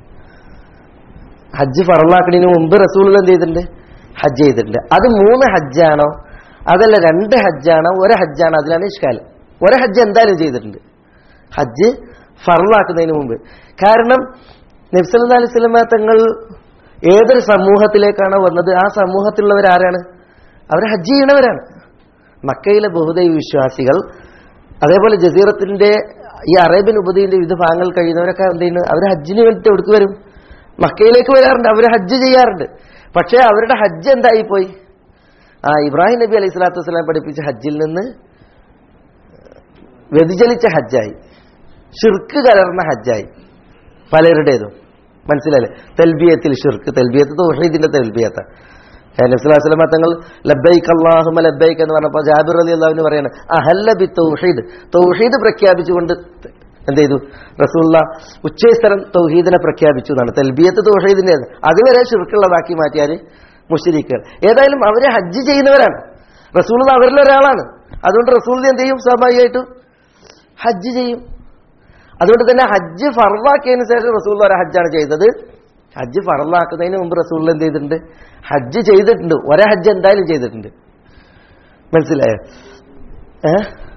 ഹജ്ജ് ഫറലാക്കണതിന് മുമ്പ് റസൂൾ എന്ത് ചെയ്തിട്ടുണ്ട് ഹജ്ജ് ചെയ്തിട്ടുണ്ട് അത് മൂന്ന് ഹജ്ജാണോ അതല്ല രണ്ട് ഹജ്ജാണോ ഒരു ഹജ്ജാണോ അതിലാണ് ഇഷ്കാലം ഒരു ഹജ്ജ് എന്തായാലും ചെയ്തിട്ടുണ്ട് ഹജ്ജ് ഫറലാക്കുന്നതിന് മുമ്പ് കാരണം നബ്സല്ലാ അലൈഹി സ്വലമ തങ്ങൾ ഏതൊരു സമൂഹത്തിലേക്കാണോ വന്നത് ആ സമൂഹത്തിലുള്ളവർ ആരാണ് അവർ ഹജ്ജ് ചെയ്യണവരാണ് മക്കയിലെ ബഹുദൈവ വിശ്വാസികൾ അതേപോലെ ജസീറത്തിന്റെ ഈ അറേബ്യൻ ഉപദ്വീപിന്റെ വിവിധ ഭാഗങ്ങൾ കഴിയുന്നവരൊക്കെ എന്ത് ചെയ്യുന്നു അവർ ഹജ്ജിന് വേണ്ടിയിട്ട് എവിടേക്ക് വരും മക്കയിലേക്ക് വരാറുണ്ട് അവർ ഹജ്ജ് ചെയ്യാറുണ്ട് പക്ഷേ അവരുടെ ഹജ്ജ് എന്തായി പോയി ആ ഇബ്രാഹിം നബി അലൈഹി സ്വലാത്തു വസ്സലാം പഠിപ്പിച്ച ഹജ്ജിൽ നിന്ന് വ്യതിചലിച്ച ഹജ്ജായി ഷിർക്ക് കലർന്ന ഹജ്ജായി പലരുടേതും മനസ്സിലല്ലേ തെൽബിയത്തിൽ ഷിർക്ക് തെൽബിയത്ത് തൗഹീദിന്റെ തെൽബിയത്ത നബ്സുല്ലാസ്ലമ തങ്ങൾ ലബൈക്ക് അള്ളാഹുമ ലബൈക്ക് എന്ന് പറഞ്ഞപ്പോൾ ജാബിർ അലി അള്ളാഹുവിന് പറയാണ് അഹല്ല ബി തൗഹീദ് തൗഹീദ് പ്രഖ്യാപിച്ചുകൊണ്ട് എന്ത് ചെയ്തു റസൂള്ള ഉച്ചസ്ഥലം തൗഹീദിനെ പ്രഖ്യാപിച്ചു എന്നാണ് തെൽബിയത്ത് തൗഹീദിന്റെ അതുവരെ ഷിർക്കുള്ളതാക്കി മാറ്റിയാൽ മുഷരിക്കുകൾ ഏതായാലും അവരെ ഹജ്ജ് ചെയ്യുന്നവരാണ് റസൂൾ അവരിൽ ഒരാളാണ് അതുകൊണ്ട് റസൂൾ എന്ത് ചെയ്യും സ്വാഭാവികമായിട്ടും ഹജ്ജ് ചെയ്യും അതുകൊണ്ട് തന്നെ ഹജ്ജ് ഫറലാക്കിയതിന് ശേഷം റസൂൽ ഒരു ഹജ്ജാണ് ചെയ്തത് ഹജ്ജ് ഫറലാക്കുന്നതിന് മുമ്പ് റസൂൽ എന്ത് ചെയ്തിട്ടുണ്ട് ഹജ്ജ് ചെയ്തിട്ടുണ്ട് ഒരേ ഹജ്ജ് എന്തായാലും ചെയ്തിട്ടുണ്ട് മനസ്സിലായോ ഏ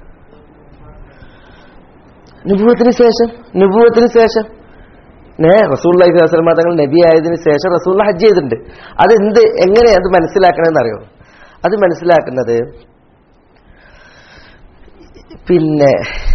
നുപൂവത്തിന് ശേഷം നുപൂവത്തിന് ശേഷം നേ റസൂൽ വസ്ലമ തങ്ങൾ നബി ആയതിനു ശേഷം റസൂൽ ഹജ്ജ് ചെയ്തിട്ടുണ്ട് അതെന്ത് എങ്ങനെ അത് മനസ്സിലാക്കണമെന്ന് അറിയോ അത് മനസ്സിലാക്കുന്നത് പിന്നെ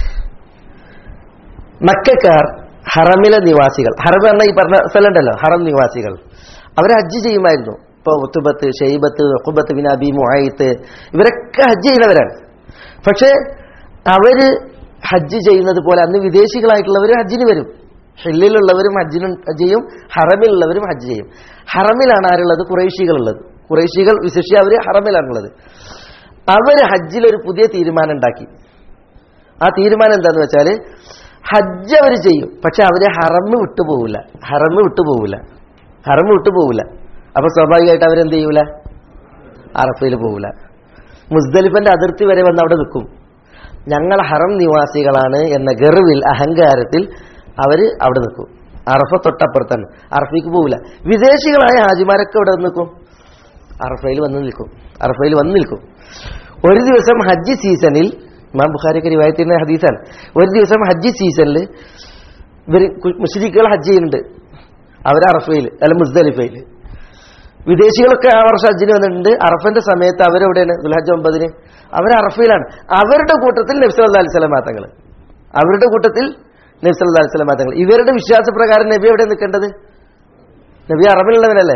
മക്കാർ ഹറമിലെ നിവാസികൾ ഹറം എന്ന ഈ പറഞ്ഞ സ്ഥലം ഉണ്ടല്ലോ ഹറം നിവാസികൾ അവർ ഹജ്ജ് ചെയ്യുമായിരുന്നു ഇപ്പൊ ഉത്തുബത്ത് ഷെയ്ബത്ത് ഒക്കുബത്ത് ബിൻ അബി മുഹായിത്ത് ഇവരൊക്കെ ഹജ്ജ് ചെയ്യുന്നവരാണ് പക്ഷേ അവര് ഹജ്ജ് ചെയ്യുന്നത് പോലെ അന്ന് വിദേശികളായിട്ടുള്ളവർ ഹജ്ജിന് വരും ഹില്ലിലുള്ളവരും ഹജ്ജിന് ചെയ്യും ഹറമിലുള്ളവരും ഹജ്ജ് ചെയ്യും ഹറമിലാണ് ആരുള്ളത് കുറേശികളുള്ളത് കുറേശികൾ വിശേഷിച്ച് അവർ ഹറമിലാണുള്ളത് അവര് ഹജ്ജിലൊരു പുതിയ തീരുമാനം ഉണ്ടാക്കി ആ തീരുമാനം എന്താന്ന് വെച്ചാൽ ഹജ്ജ് അവർ ചെയ്യും പക്ഷെ അവര് ഹറമ് വിട്ടുപോകില്ല ഹറമ് വിട്ടുപോകില്ല ഹറമ് വിട്ടുപോകില്ല അപ്പൊ സ്വാഭാവികമായിട്ട് അവരെന്ത് ചെയ്യൂല അറഫയിൽ പോകില്ല മുസ്ദലിഫന്റെ അതിർത്തി വരെ വന്ന് അവിടെ നിൽക്കും ഞങ്ങൾ ഹറം നിവാസികളാണ് എന്ന ഗർവിൽ അഹങ്കാരത്തിൽ അവര് അവിടെ നിൽക്കും അറഫ തൊട്ടപ്പുറത്താണ് അറഫയ്ക്ക് പോകില്ല വിദേശികളായ ഹാജിമാരൊക്കെ ഇവിടെ വന്ന് നിൽക്കും അറഫയിൽ വന്ന് നിൽക്കും അറഫയിൽ വന്ന് നിൽക്കും ഒരു ദിവസം ഹജ്ജ് സീസണിൽ ഇമാം ബുഖാരിക്ക് റിവായത്തിന്റെ ഹദീസാണ് ഒരു ദിവസം ഹജ്ജ് സീസണിൽ ഇവർ മുസ്ലിക്കുകൾ ഹജ്ജ് ചെയ്യുന്നുണ്ട് അവർ അറഫയിൽ അല്ല മുസ്ദലിഫയിൽ വിദേശികളൊക്കെ ആ വർഷം ഹജ്ജിന് വന്നിട്ടുണ്ട് അറഫന്റെ സമയത്ത് അവരെവിടെയാണ് ദുൽഹജ്ജ് ഒമ്പതിന് അവർ അറഫയിലാണ് അവരുടെ കൂട്ടത്തിൽ നബ്സല്ലാ അലൈഹി സ്വലം മാത്തങ്ങൾ അവരുടെ കൂട്ടത്തിൽ നബ്സല്ലാ അലൈഹി സ്വലം മാത്തങ്ങൾ ഇവരുടെ വിശ്വാസപ്രകാരം നബി എവിടെ നിൽക്കേണ്ടത് നബി അറബിലുള്ളവനല്ലേ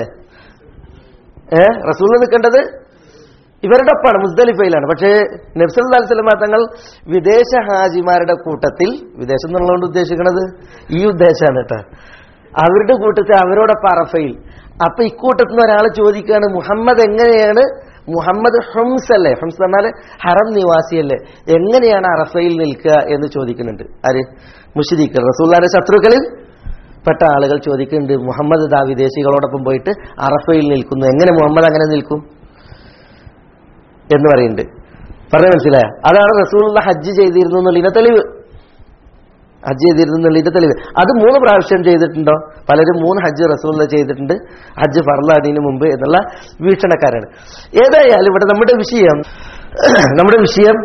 ഏ റസൂലിൽ നിൽക്കേണ്ടത് ഇവരുടെ ഒപ്പാണ് മുസ്ദലിഫയിലാണ് പക്ഷേ നബ്സല്ലാ അലൈഹി സ്വലം തങ്ങൾ വിദേശ ഹാജിമാരുടെ കൂട്ടത്തിൽ വിദേശം എന്നുള്ളതുകൊണ്ട് ഉദ്ദേശിക്കുന്നത് ഈ ഉദ്ദേശമാണ് കേട്ടോ അവരുടെ കൂട്ടത്തിൽ അവരോടൊപ്പം അറഫയിൽ അപ്പൊ ഇക്കൂട്ടത്തിൽ നിന്ന് ഒരാൾ ചോദിക്കുകയാണ് മുഹമ്മദ് എങ്ങനെയാണ് മുഹമ്മദ് ഹംസ് അല്ലേ ഹംസ് എന്നാൽ ഹറം നിവാസിയല്ലേ എങ്ങനെയാണ് അറഫയിൽ നിൽക്കുക എന്ന് ചോദിക്കുന്നുണ്ട് ആര് മുഷരിഖ് റസൂല്ലാന്റെ ശത്രുക്കളിൽ പെട്ട ആളുകൾ ചോദിക്കുന്നുണ്ട് മുഹമ്മദ് ദാ വിദേശികളോടൊപ്പം പോയിട്ട് അറഫയിൽ നിൽക്കുന്നു എങ്ങനെ മുഹമ്മദ് അങ്ങനെ നിൽക്കും എന്ന് പറയുന്നുണ്ട് പറഞ്ഞ മനസ്സിലായ അതാണ് റസൂലുള്ള ഹജ്ജ് ചെയ്തിരുന്നു എന്നുള്ളതിന്റെ തെളിവ് ഹജ്ജ് ചെയ്തിരുന്നു എന്നുള്ളതിന്റെ തെളിവ് അത് മൂന്ന് പ്രാവശ്യം ചെയ്തിട്ടുണ്ടോ പലരും മൂന്ന് ഹജ്ജ് റസൂള്ള ചെയ്തിട്ടുണ്ട് ഹജ്ജ് ഫർലാദിന് മുമ്പ് എന്നുള്ള വീക്ഷണക്കാരാണ് ഏതായാലും ഇവിടെ നമ്മുടെ വിഷയം നമ്മുടെ വിഷയം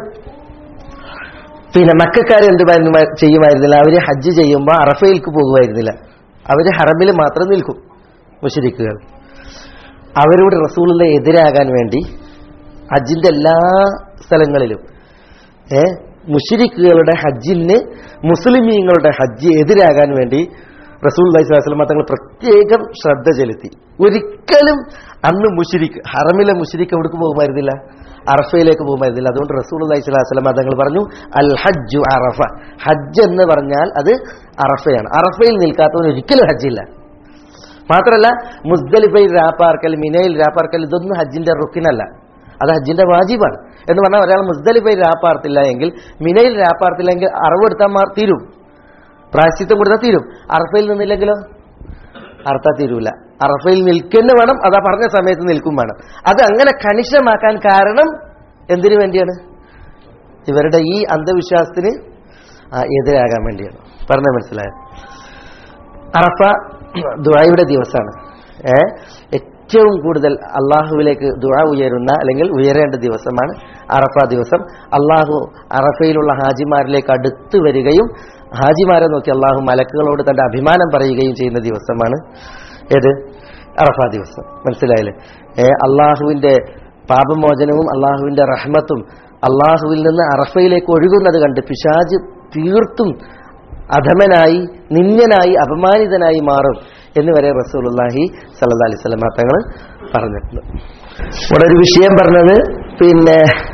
പിന്നെ മക്കാർ എന്ത് ചെയ്യുമായിരുന്നില്ല അവര് ഹജ്ജ് ചെയ്യുമ്പോൾ അറഫയിലേക്ക് പോകുമായിരുന്നില്ല അവര് ഹറമിൽ മാത്രം നിൽക്കും മുഷരിക്കുകൾ അവരോട് റസൂളിലെ എതിരാകാൻ വേണ്ടി ഹജ്ജിന്റെ എല്ലാ സ്ഥലങ്ങളിലും ഏ മുഷിരിക്കുകളുടെ ഹജ്ജിന് മുസ്ലിമീങ്ങളുടെ ഹജ്ജ് എതിരാകാൻ വേണ്ടി റസൂൽ അലൈഹിസ്ലാം തങ്ങൾ പ്രത്യേകം ശ്രദ്ധ ചെലുത്തി ഒരിക്കലും അന്ന് മുഷിരിക്ക് ഹറമിലെ മുഷിരിക്ക് എവിടേക്ക് പോകുമായിരുന്നില്ല അറഫയിലേക്ക് പോകുമായിരുന്നില്ല അതുകൊണ്ട് റസൂൽ അലൈഹി സ്വലാസ്ലം തങ്ങൾ പറഞ്ഞു അൽ ഹജ്ജു അറഫ ഹജ്ജ് എന്ന് പറഞ്ഞാൽ അത് അറഫയാണ് അറഫയിൽ നിൽക്കാത്തവന് ഒരിക്കലും ഹജ്ജില്ല മാത്രമല്ല മുസ്ദലിഫയിൽ രാപ്പാർക്കൽ മിനയിൽ രാപ്പാർക്കൽ ഇതൊന്നും ഹജ്ജിന്റെ റുക്കിനല്ല അത് ഹജ്ജിന്റെ വാജിബാണ് എന്ന് പറഞ്ഞാൽ ഒരാൾ മുസ്ദലിഫയിൽ രാപ്പാർത്തില്ല എങ്കിൽ മിനയിൽ രാപ്പാർത്തില്ല എങ്കിൽ അറവെടുത്താൽ മാർ തീരും പ്രായശ്ചിത്തം കൊടുത്താൽ തീരും അറഫയിൽ നിന്നില്ലെങ്കിലോ അർത്ഥ തീരൂല അറഫയിൽ നിൽക്കുന്നു വേണം അതാ പറഞ്ഞ സമയത്ത് നിൽക്കും വേണം അത് അങ്ങനെ കണിശമാക്കാൻ കാരണം എന്തിനു വേണ്ടിയാണ് ഇവരുടെ ഈ അന്ധവിശ്വാസത്തിന് ആ, എതിരാകാൻ വേണ്ടിയാണ് പറഞ്ഞ മനസ്സിലായോ അറഫ ദുആയുടെ ദിവസമാണ് ഏ ഏറ്റവും കൂടുതൽ അള്ളാഹുവിലേക്ക് ദുആ ഉയരുന്ന അല്ലെങ്കിൽ ഉയരേണ്ട ദിവസമാണ് അറഫ ദിവസം അള്ളാഹു അറഫയിലുള്ള ഹാജിമാരിലേക്ക് അടുത്ത് വരികയും ഹാജിമാരെ നോക്കി അള്ളാഹു മലക്കുകളോട് തന്റെ അഭിമാനം പറയുകയും ചെയ്യുന്ന ദിവസമാണ് ഏത് അറഫ ദിവസം മനസ്സിലായില്ലേ ഏ അള്ളാഹുവിന്റെ പാപമോചനവും അള്ളാഹുവിന്റെ റഹ്മത്തും അള്ളാഹുവിൽ നിന്ന് അറഫയിലേക്ക് ഒഴുകുന്നത് കണ്ട് പിശാജ് തീർത്തും അധമനായി നിന്യനായി അപമാനിതനായി മാറും എന്ന് വരെ റസൂലുള്ളാഹി സല്ലല്ലാഹി അലൈഹി വസല്ലം തങ്ങൾ പറഞ്ഞിട്ടുണ്ട് ഇവിടെ ഒരു വിഷയം പറഞ്ഞത് പിന്നെ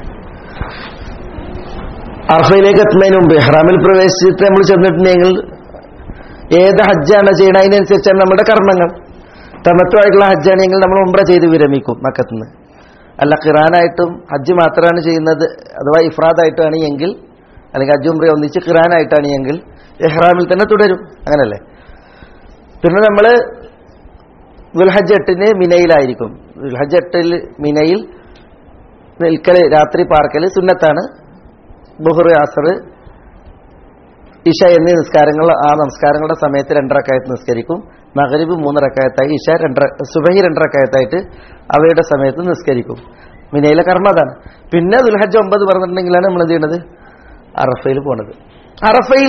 അർഫയിലേക്ക് എത്തുന്നതിന് മുമ്പ് ഇഹ്റാമിൽ പ്രവേശിച്ചിട്ട് നമ്മൾ ചെന്നിട്ടുണ്ടെങ്കിൽ ഏത് ഹജ്ജാണ് ചെയ്യണത് അതിനനുസരിച്ചാണ് നമ്മുടെ കർമ്മങ്ങൾ തമത്വമായിട്ടുള്ള ഹജ്ജാണെങ്കിൽ നമ്മൾ ഉംറ ചെയ്ത് വിരമിക്കും മക്കത്തുനിന്ന് അല്ല ഖിറാനായിട്ടും ഹജ്ജ് മാത്രമാണ് ചെയ്യുന്നത് അഥവാ ഇഫ്രാദായിട്ടാണ് എങ്കിൽ അല്ലെങ്കിൽ ഹജ്ജ് ഉംറ ഒന്നിച്ച് ഖിറാനായിട്ടാണ് എങ്കിൽ ഇഹ്റാമിൽ തന്നെ തുടരും അങ്ങനല്ലേ പിന്നെ നമ്മൾ ദുൽഹജ്ജ് എട്ടിന് മിനയിലായിരിക്കും ദുൽഹജ്ജ് എട്ടിൽ മിനയിൽ നിൽക്കൽ രാത്രി പാർക്കൽ സുന്നത്താണ് ബുഹർ അസർ ഇഷ എന്നീ നിസ്കാരങ്ങൾ ആ നമസ്കാരങ്ങളുടെ സമയത്ത് രണ്ടരക്കായത്ത് നിസ്കരിക്കും മകരിബ് മൂന്നരക്കായത്തായി ഇഷ രണ്ടര സുബഹി രണ്ടരക്കായത്തായിട്ട് അവയുടെ സമയത്ത് നിസ്കരിക്കും മിനയിലെ കർമ്മ അതാണ് പിന്നെ ദുൽഹജ്ജ് ഒമ്പത് പറഞ്ഞിട്ടുണ്ടെങ്കിലാണ് നമ്മൾ എന്ത് ചെയ്യണത് അറഫയിൽ പോണത് അറഫയിൽ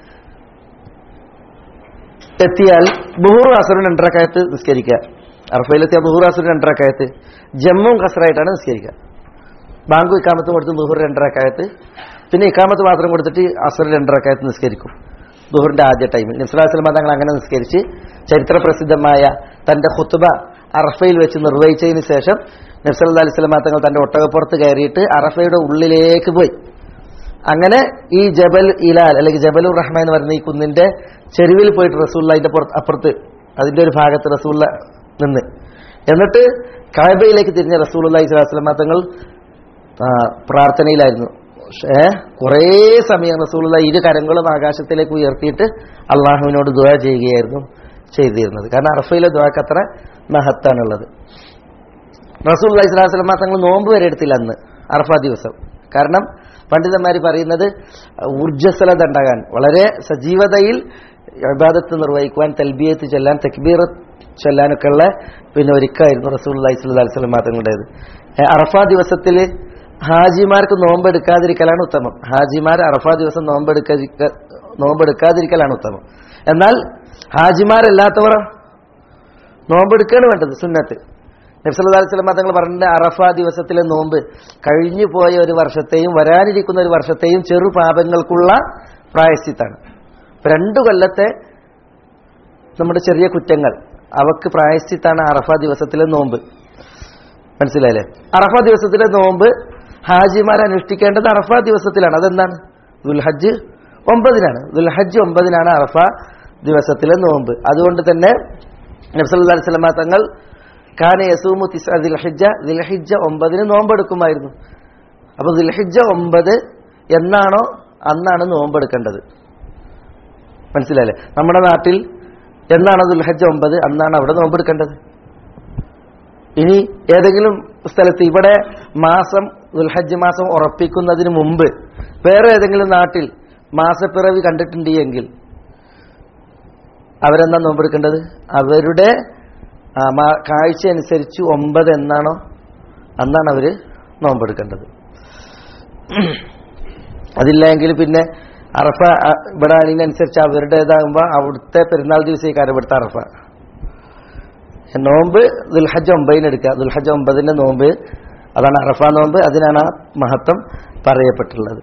എത്തിയാൽ ബുഹൂർ അസറും രണ്ടരക്കായത്ത് നിസ്കരിക്കുക അറഫയിലെത്തിയ ബുഹൂർ അസറും രണ്ടരക്കായത്ത് ജമ്മും കസറായിട്ടാണ് നിസ്കരിക്കുക ബാങ്ക് ഇക്കാമത്ത് കൊടുത്ത് ബുഹൂർ രണ്ടരക്കായത്ത് പിന്നെ ഇക്കാമത്ത് മാത്രം കൊടുത്തിട്ട് അസർ രണ്ടരക്കായത്ത് നിസ്കരിക്കും ബുഹൂറിന്റെ ആദ്യ ടൈമിൽ നിസ്ലാസ്ലമ തങ്ങൾ അങ്ങനെ നിസ്കരിച്ച് ചരിത്ര പ്രസിദ്ധമായ തന്റെ ഹുത്തുബ അറഫയിൽ വെച്ച് നിർവഹിച്ചതിന് ശേഷം നബ്സല്ലാ അലൈഹി സ്വലമ തങ്ങൾ തന്റെ ഒട്ടകപ്പുറത്ത് കയറിയിട്ട് അറഫയുടെ ഉള്ളിലേക്ക് പോയി അങ്ങനെ ഈ ജബൽ ഇലാൽ അല്ലെങ്കിൽ ജബലുർ റഹ്മാൻ എന്ന് പറയുന്ന ഈ കുന്നിന്റെ ചെരുവിൽ പോയിട്ട് റസൂല്ല അതിന്റെ പുറത്ത് അപ്പുറത്ത് അതിന്റെ ഒരു ഭാഗത്ത് റസൂല്ല നിന്ന് എന്നിട്ട് കായബയിലേക്ക് തിരിഞ്ഞ റസൂൽ അള്ളഹി സ്വലാസ്ലമ തങ്ങൾ ആ, പ്രാർത്ഥനയിലായിരുന്നു ഏ കുറേ സമയം റസൂലുള്ള ഇരു കരങ്ങളും ആകാശത്തിലേക്ക് ഉയർത്തിയിട്ട് അള്ളാഹുവിനോട് ദുആ ചെയ്യുകയായിരുന്നു ചെയ്തിരുന്നത് കാരണം അറഫയിലെ ദുആക്ക് അത്ര മഹത്താണുള്ളത് റസൂൽ അലൈഹി സ്വലാസ്ലമ തങ്ങൾ നോമ്പ് വരെ എടുത്തില്ല അന്ന് അറഫ ദിവസം കാരണം പണ്ഡിതന്മാർ പറയുന്നത് ഊർജ്ജസ്വലത ഉണ്ടാകാൻ വളരെ സജീവതയിൽ ഇബാദത്ത് നിർവഹിക്കുവാൻ തൽബിയത്ത് ചൊല്ലാൻ തക്ബീർ ചൊല്ലാനൊക്കെ ഉള്ള പിന്നെ ഒരുക്കായിരുന്നു റസൂൽ അലൈഹി സ്വലാഹി സ്വലം തങ്ങളുടേത് ഏ, അറഫ ദിവസത്തിൽ ഹാജിമാർക്ക് നോമ്പെടുക്കാതിരിക്കലാണ് ഉത്തമം ഹാജിമാർ അറഫ ദിവസം നോമ്പെടുക്ക നോമ്പെടുക്കാതിരിക്കലാണ് ഉത്തമം എന്നാൽ ഹാജിമാരല്ലാത്തവർ നോമ്പെടുക്കുകയാണ് വേണ്ടത് സുന്നത്ത് നബ്സല്ലാ സ്വലം തങ്ങൾ പറഞ്ഞ അറഫ ദിവസത്തിലെ നോമ്പ് കഴിഞ്ഞു പോയ ഒരു വർഷത്തെയും വരാനിരിക്കുന്ന ഒരു വർഷത്തെയും ചെറു പാപങ്ങൾക്കുള്ള പ്രായശ്ചിത്താണ് ഇപ്പൊ രണ്ടു കൊല്ലത്തെ നമ്മുടെ ചെറിയ കുറ്റങ്ങൾ അവക്ക് പ്രായശ്ചിത്താണ് അറഫ ദിവസത്തിലെ നോമ്പ് മനസ്സിലായില്ലേ അറഫ ദിവസത്തിലെ നോമ്പ് ഹാജിമാർ അനുഷ്ഠിക്കേണ്ടത് അറഫ ദിവസത്തിലാണ് അതെന്താണ് ദുൽഹജ്ജ് ഒമ്പതിനാണ് ദുൽഹജ്ജ് ഒമ്പതിനാണ് അറഫ ദിവസത്തിലെ നോമ്പ് അതുകൊണ്ട് തന്നെ നബ്സല്ലാ അലൈഹി സ്വലമ തങ്ങൾ കാന യസൂമു തിസ ദിൽഹിജ ദിൽഹിജ ഒമ്പതിന് നോമ്പെടുക്കുമായിരുന്നു അപ്പൊ ദിൽഹിജ ഒമ്പത് എന്നാണോ അന്നാണ് നോമ്പെടുക്കേണ്ടത് മനസ്സിലായില്ലേ നമ്മുടെ നാട്ടിൽ എന്നാണ് ദുൽഹജ്ജ ഒമ്പത് അന്നാണ് അവിടെ നോമ്പെടുക്കേണ്ടത് ഇനി ഏതെങ്കിലും സ്ഥലത്ത് ഇവിടെ മാസം ദുൽഹജ്ജ് മാസം ഉറപ്പിക്കുന്നതിന് മുമ്പ് വേറെ ഏതെങ്കിലും നാട്ടിൽ മാസപ്പിറവി കണ്ടിട്ടുണ്ട് എങ്കിൽ അവരെന്താ നോമ്പെടുക്കേണ്ടത് അവരുടെ ആ, മാ- കാഴ്ച അനുസരിച്ച് ഒമ്പത് എന്നാണോ അന്നാണ് അവര് നോമ്പെടുക്കേണ്ടത് അതില്ലെങ്കിൽ പിന്നെ അറഫ ആ, ഇവിടെ അതിനനുസരിച്ച് അവരുടേതാകുമ്പോൾ അവിടുത്തെ പെരുന്നാൾ ദിവസേക്കാരം ഇവിടുത്തെ അറഫ നോമ്പ് ദുൽഹജ്ജ് ഒമ്പതിന് എടുക്കുക ദുൽഹജ്ജ് ഒമ്പതിന്റെ നോമ്പ് അതാണ് അറഫ നോമ്പ് അതിനാണ് ആ മഹത്വം പറയപ്പെട്ടുള്ളത്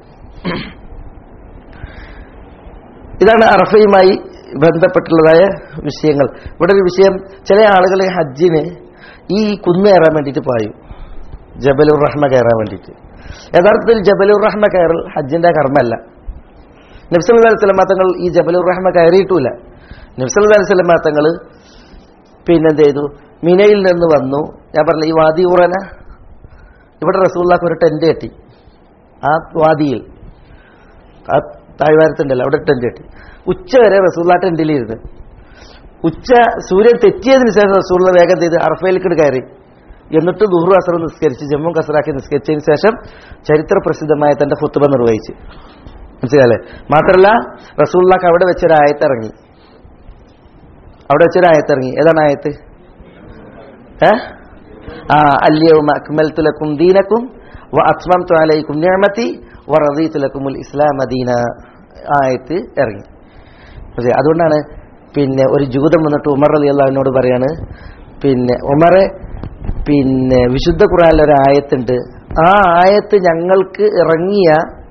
ഇതാണ് അറഫയുമായി ബന്ധപ്പെട്ടുള്ളതായ വിഷയങ്ങൾ ഇവിടെ ഒരു വിഷയം ചില ആളുകൾ ഈ ഹജ്ജിന് ഈ കുന്ന് കയറാൻ വേണ്ടിയിട്ട് പായും ജബലുർ റഹ്മ കയറാൻ വേണ്ടിയിട്ട് യഥാർത്ഥത്തിൽ ജബലുർ റഹ്മ കയറൽ ഹജ്ജിന്റെ കർമ്മല്ല നബ്സല്ലാ സ്വലമാ തങ്ങൾ ഈ ജബലുർ റഹ്മ കയറിയിട്ടില്ല നബ്സല്ലാ സ്വലമാ തങ്ങൾ പിന്നെന്ത് ചെയ്തു മിനയിൽ നിന്ന് വന്നു ഞാൻ പറഞ്ഞില്ല ഈ വാദി ഉറന ഇവിടെ റസൂള്ളാക്ക് ഒരു ടെന്റ് കെട്ടി ആ വാദിയിൽ ആ താഴ്വാരത്തുണ്ടല്ലോ അവിടെ ടെന്റ് കെട്ടി ഉച്ച വരെ റസൂള്ള ടെന്റിലിരുന്ന് ഉച്ച സൂര്യൻ തെറ്റിയതിന് ശേഷം റസൂള്ള വേഗം ചെയ്ത് അർഫയിലേക്ക് കയറി എന്നിട്ട് ദുഹ്റു അസർ നിസ്കരിച്ച് ജമ്മു കസറാക്കി നിസ്കരിച്ചതിന് ശേഷം ചരിത്ര പ്രസിദ്ധമായ തന്റെ ഫുത്തുബ നിർവഹിച്ചു മനസ്സിലല്ലേ മാത്രമല്ല റസൂള്ളാക്ക് അവിടെ വെച്ചൊരു ആയത്തിറങ്ങി അവിടെ വെച്ചൊരു ആയത്തിറങ്ങി ഏതാണ് ആയത്ത് ഏ ആ അല്യവും അക്മൽത്തു ലക്കും ദീനക്കും വ അത്മംതു അലൈക്കും നിഅമതി വ റദീതു ലക്കുമുൽ ഇസ്ലാം ദീന ആയത്ത് ഇറങ്ങി അതെ അതുകൊണ്ടാണ് പിന്നെ ഒരു ജൂതം വന്നിട്ട് ഉമർ അലി അള്ളാഹിനോട് പറയാണ് പിന്നെ ഉമറെ പിന്നെ വിശുദ്ധ ഖുറാനിൽ ഒരു ആയത്തുണ്ട് ആ ആയത്ത് ഞങ്ങൾക്ക് ഇറങ്ങിയ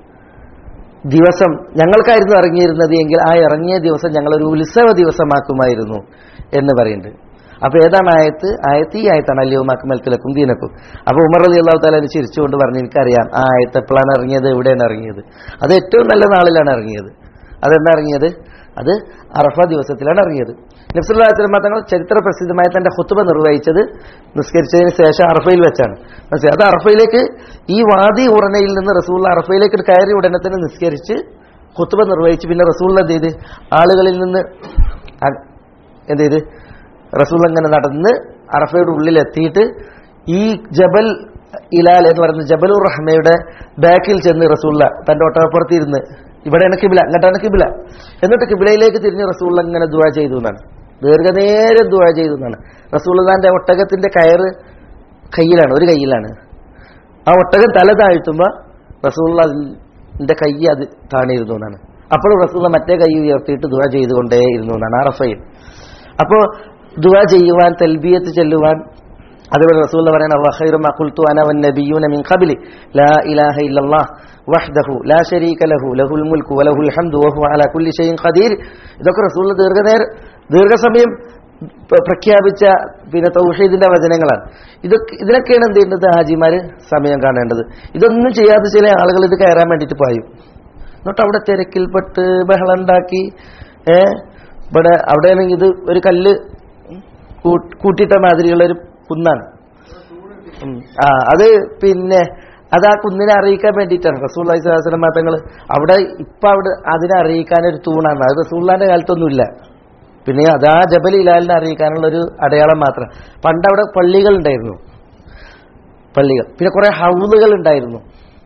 ദിവസം ഞങ്ങൾക്കായിരുന്നു ഇറങ്ങിയിരുന്നത് എങ്കിൽ ആ ഇറങ്ങിയ ദിവസം ഞങ്ങൾ ഒരു ഉത്സവ ദിവസമാക്കുമായിരുന്നു എന്ന് പറയുന്നുണ്ട് അപ്പൊ ഏതാണ് ആയത്ത് ആയത്ത് ഈ ആയത്താണ് അല്ലയോ മക്കുമൽത്തിലക്കും ദീനക്കും അപ്പൊ ഉമർ അലി അള്ളാഹു താല ചിരിച്ചുകൊണ്ട് പറഞ്ഞു എനിക്കറിയാം ആ ആയത്ത് എപ്പോഴാണ് ഇറങ്ങിയത് എവിടെയാണ് ഇറങ്ങിയത് അത് ഏറ്റവും നല്ല നാളിലാണ് ഇറങ്ങിയത് അതെന്താ ഇറങ്ങിയത് അത് അറഫ ദിവസത്തിലാണ് ഇറങ്ങിയത് നബ്സുല്ലാസ്ലമ തങ്ങൾ ചരിത്ര പ്രസിദ്ധമായ തന്റെ ഹുത്തുബ നിർവഹിച്ചത് നിസ്കരിച്ചതിന് ശേഷം അറഫയിൽ വെച്ചാണ് മനസ്സിലായി അത് അറഫയിലേക്ക് ഈ വാദി ഉറനയിൽ നിന്ന് റസൂള്ള അറഫയിലേക്ക് കയറി ഉടനെ തന്നെ നിസ്കരിച്ച് ഹുത്തുബ നിർവഹിച്ച് പിന്നെ റസൂള്ള എന്ത് ചെയ്ത് ആളുകളിൽ നിന്ന് അ- എന്ത് ചെയ്ത് റസൂൾ അങ്ങനെ നടന്ന് അറഫയുടെ ഉള്ളിലെത്തിയിട്ട് ഈ ജബൽ ഇലാൽ എന്ന് പറയുന്ന ജബലുർ റഹ്മയുടെ ബാക്കിൽ ചെന്ന് റസൂള്ള തന്റെ ഒട്ടകപ്പുറത്തിരുന്ന് ഇവിടെയാണ് കിബില അങ്ങോട്ടാണ് കിബില എന്നിട്ട് കിബിലയിലേക്ക് തിരിഞ്ഞ് റസൂള്ള ഇങ്ങനെ ദുവാ ചെയ്തു എന്നാണ് ദീർഘനേരം ദുവാ ചെയ്തു എന്നാണ് റസൂള്ളാന്റെ ഒട്ടകത്തിന്റെ കയറ് കയ്യിലാണ് ഒരു കയ്യിലാണ് ആ ഒട്ടകം തല താഴ്ത്തുമ്പോ റസൂള്ളന്റെ കൈ അത് താണിരുന്നു എന്നാണ് അപ്പോൾ റസൂള്ള മറ്റേ കൈ ഉയർത്തിയിട്ട് ദുവാ ചെയ്തുകൊണ്ടേ ഇരുന്നു എന്നാണ് ആ റഫയിൽ അപ്പോ ദുവാ ചെയ്യുവാൻ തൽബിയത്ത് ചെല്ലുവാൻ അതുപോലെ റസൂൽ പറയണ വഖൈറു മാ ഖുൽതു അന വൻ നബിയ്യൂന മിൻ ഖബ്ലി ലാ ഇലാഹ ഇല്ലല്ലാഹ് വഹ്ദഹു ലാ ശരീക ലഹു ലഹുൽ മുൽക്കു വലഹുൽ ഹംദു വഹുവ അലാ കുല്ലി ഷൈഇൻ ഖദീർ ഇതൊക്കെ റസൂൽ ദീർഘനേര ദീർഘസമയം പ്ര- പ്രഖ്യാപിച്ച പിന്നെ തൗഹീദിന്റെ വചനങ്ങളാണ് ഇതൊക്കെ ഇതിനൊക്കെയാണ് എന്ത് ചെയ്യേണ്ടത് ഹാജിമാര് സമയം കാണേണ്ടത് ഇതൊന്നും ചെയ്യാതെ ചില ആളുകൾ ഇത് കയറാൻ വേണ്ടിയിട്ട് പായും എന്നിട്ട് അവിടെ തിരക്കിൽപ്പെട്ട് ബഹളം ഉണ്ടാക്കി ഏ ഇവിടെ അവിടെയാണെങ്കിൽ ഇത് ഒരു കല്ല് കൂ- കൂട്ടിയിട്ട മാതിരിയുള്ള ഒരു കുന്നാണ് ഉം. ആ അത് പിന്നെ അത് ആ കുന്നിനെ അറിയിക്കാൻ വേണ്ടിയിട്ടാണ് റസൂൽ അലൈഹിസ്ലാം മാറ്റങ്ങൾ അവിടെ ഇപ്പൊ അവിടെ അതിനെ അറിയിക്കാൻ ഒരു തൂണാണ് അത് റസൂള്ളാന്റെ കാലത്തൊന്നുമില്ല പിന്നെ അത് ആ ജബൽ ഇലാലിനെ അറിയിക്കാനുള്ള ഒരു അടയാളം മാത്രം പണ്ട് അവിടെ പള്ളികൾ ഉണ്ടായിരുന്നു പള്ളികൾ പിന്നെ കുറെ ഹൗലുകൾ ഉണ്ടായിരുന്നു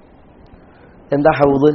എന്താ ഹൗല്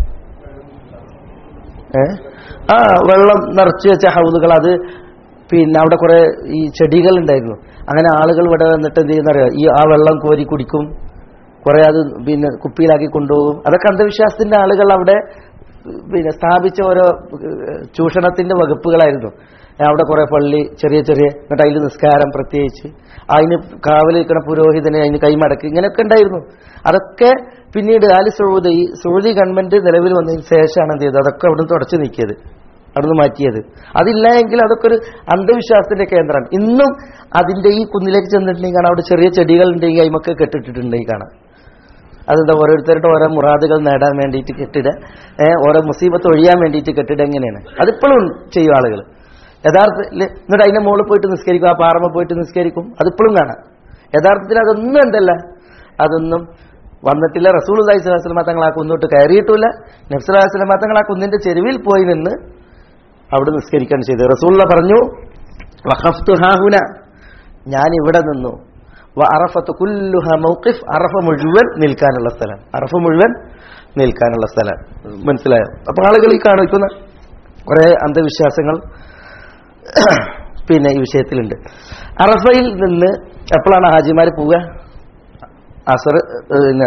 ഏ ആ വെള്ളം നിറച്ചു വെച്ച ഹൗലുകൾ അത് പിന്നെ അവിടെ കുറെ ഈ ചെടികൾ ഉണ്ടായിരുന്നു അങ്ങനെ ആളുകൾ ഇവിടെ വന്നിട്ട് എന്ത് ചെയ്യുന്ന അറിയാം ഈ ആ വെള്ളം കോരി കുടിക്കും കുറെ അത് പിന്നെ കുപ്പിയിലാക്കി കൊണ്ടുപോകും അതൊക്കെ അന്ധവിശ്വാസത്തിന്റെ ആളുകൾ അവിടെ പിന്നെ സ്ഥാപിച്ച ഓരോ ഏഹ്, ചൂഷണത്തിന്റെ വകുപ്പുകളായിരുന്നു അവിടെ കുറെ പള്ളി ചെറിയ ചെറിയ എന്നിട്ട് അതിൽ നിസ്കാരം പ്രത്യേകിച്ച് അതിന് കാവൽ നിൽക്കുന്ന പുരോഹിതനെ അതിന് കൈമടക്ക് ഇങ്ങനെയൊക്കെ ഉണ്ടായിരുന്നു അതൊക്കെ പിന്നീട് ആലി സൗദി ഈ സൗദി ഗവൺമെന്റ് നിലവിൽ വന്നതിന് ശേഷമാണ് എന്ത് ചെയ്തത് അതൊക്കെ അവിടുന്ന് തുടച്ചു നീക്കിയത് അവിടുന്ന് മാറ്റിയത് അതില്ല എങ്കിൽ അതൊക്കെ ഒരു അന്ധവിശ്വാസത്തിന്റെ കേന്ദ്രമാണ് ഇന്നും അതിന്റെ ഈ കുന്നിലേക്ക് ചെന്നിട്ടുണ്ടെങ്കിൽ കാണാം അവിടെ ചെറിയ ചെടികൾ ഉണ്ടെങ്കിൽ അതിമൊക്കെ കെട്ടിട്ടിട്ടുണ്ടെങ്കിൽ കാണാം അതെന്താ ഓരോരുത്തരുടെ ഓരോ മുറാദുകൾ നേടാൻ വേണ്ടിയിട്ട് കെട്ടിട ഏഹ് ഓരോ മുസീബത്ത് ഒഴിയാൻ വേണ്ടിയിട്ട് കെട്ടിട എങ്ങനെയാണ് അതിപ്പോഴും ചെയ്യും ആളുകൾ യഥാർത്ഥത്തിൽ എന്നിട്ട് അതിന്റെ മുകളിൽ പോയിട്ട് നിസ്കരിക്കും ആ പാറമ പോയിട്ട് നിസ്കരിക്കും അതിപ്പോഴും കാണാം യഥാർത്ഥത്തിൽ അതൊന്നും എന്തല്ല അതൊന്നും വന്നിട്ടില്ല റസൂൽ അലൈഹി സ്വലാസ്ലമ തങ്ങൾ ആ കുന്നോട്ട് കയറിയിട്ടില്ല നബ്സുലാസ്ലമ തങ്ങൾ ആ കുന്നിന്റെ ചെരുവിൽ പോയി നിന്ന് അവിടെ നിസ്കരിക്കാൻ ചെയ്തു റസൂള്ള പറഞ്ഞു വഖഫ്തു ഹാഹുന ഞാൻ ഇവിടെ നിന്നു വ അറഫത്ത് കുല്ലുഹ മൗഖിഫ് അറഫ മുഴുവൻ നിൽക്കാനുള്ള സ്ഥലം അറഫ മുഴുവൻ നിൽക്കാനുള്ള സ്ഥലം മനസ്സിലായോ അപ്പൊ ആളുകൾ ഈ കാണിക്കുന്ന കുറെ അന്ധവിശ്വാസങ്ങൾ പിന്നെ ഈ വിഷയത്തിലുണ്ട് അറഫയിൽ നിന്ന് എപ്പോഴാണ് ഹാജിമാർ പോവുക അസർ ഏഹ്, പിന്നെ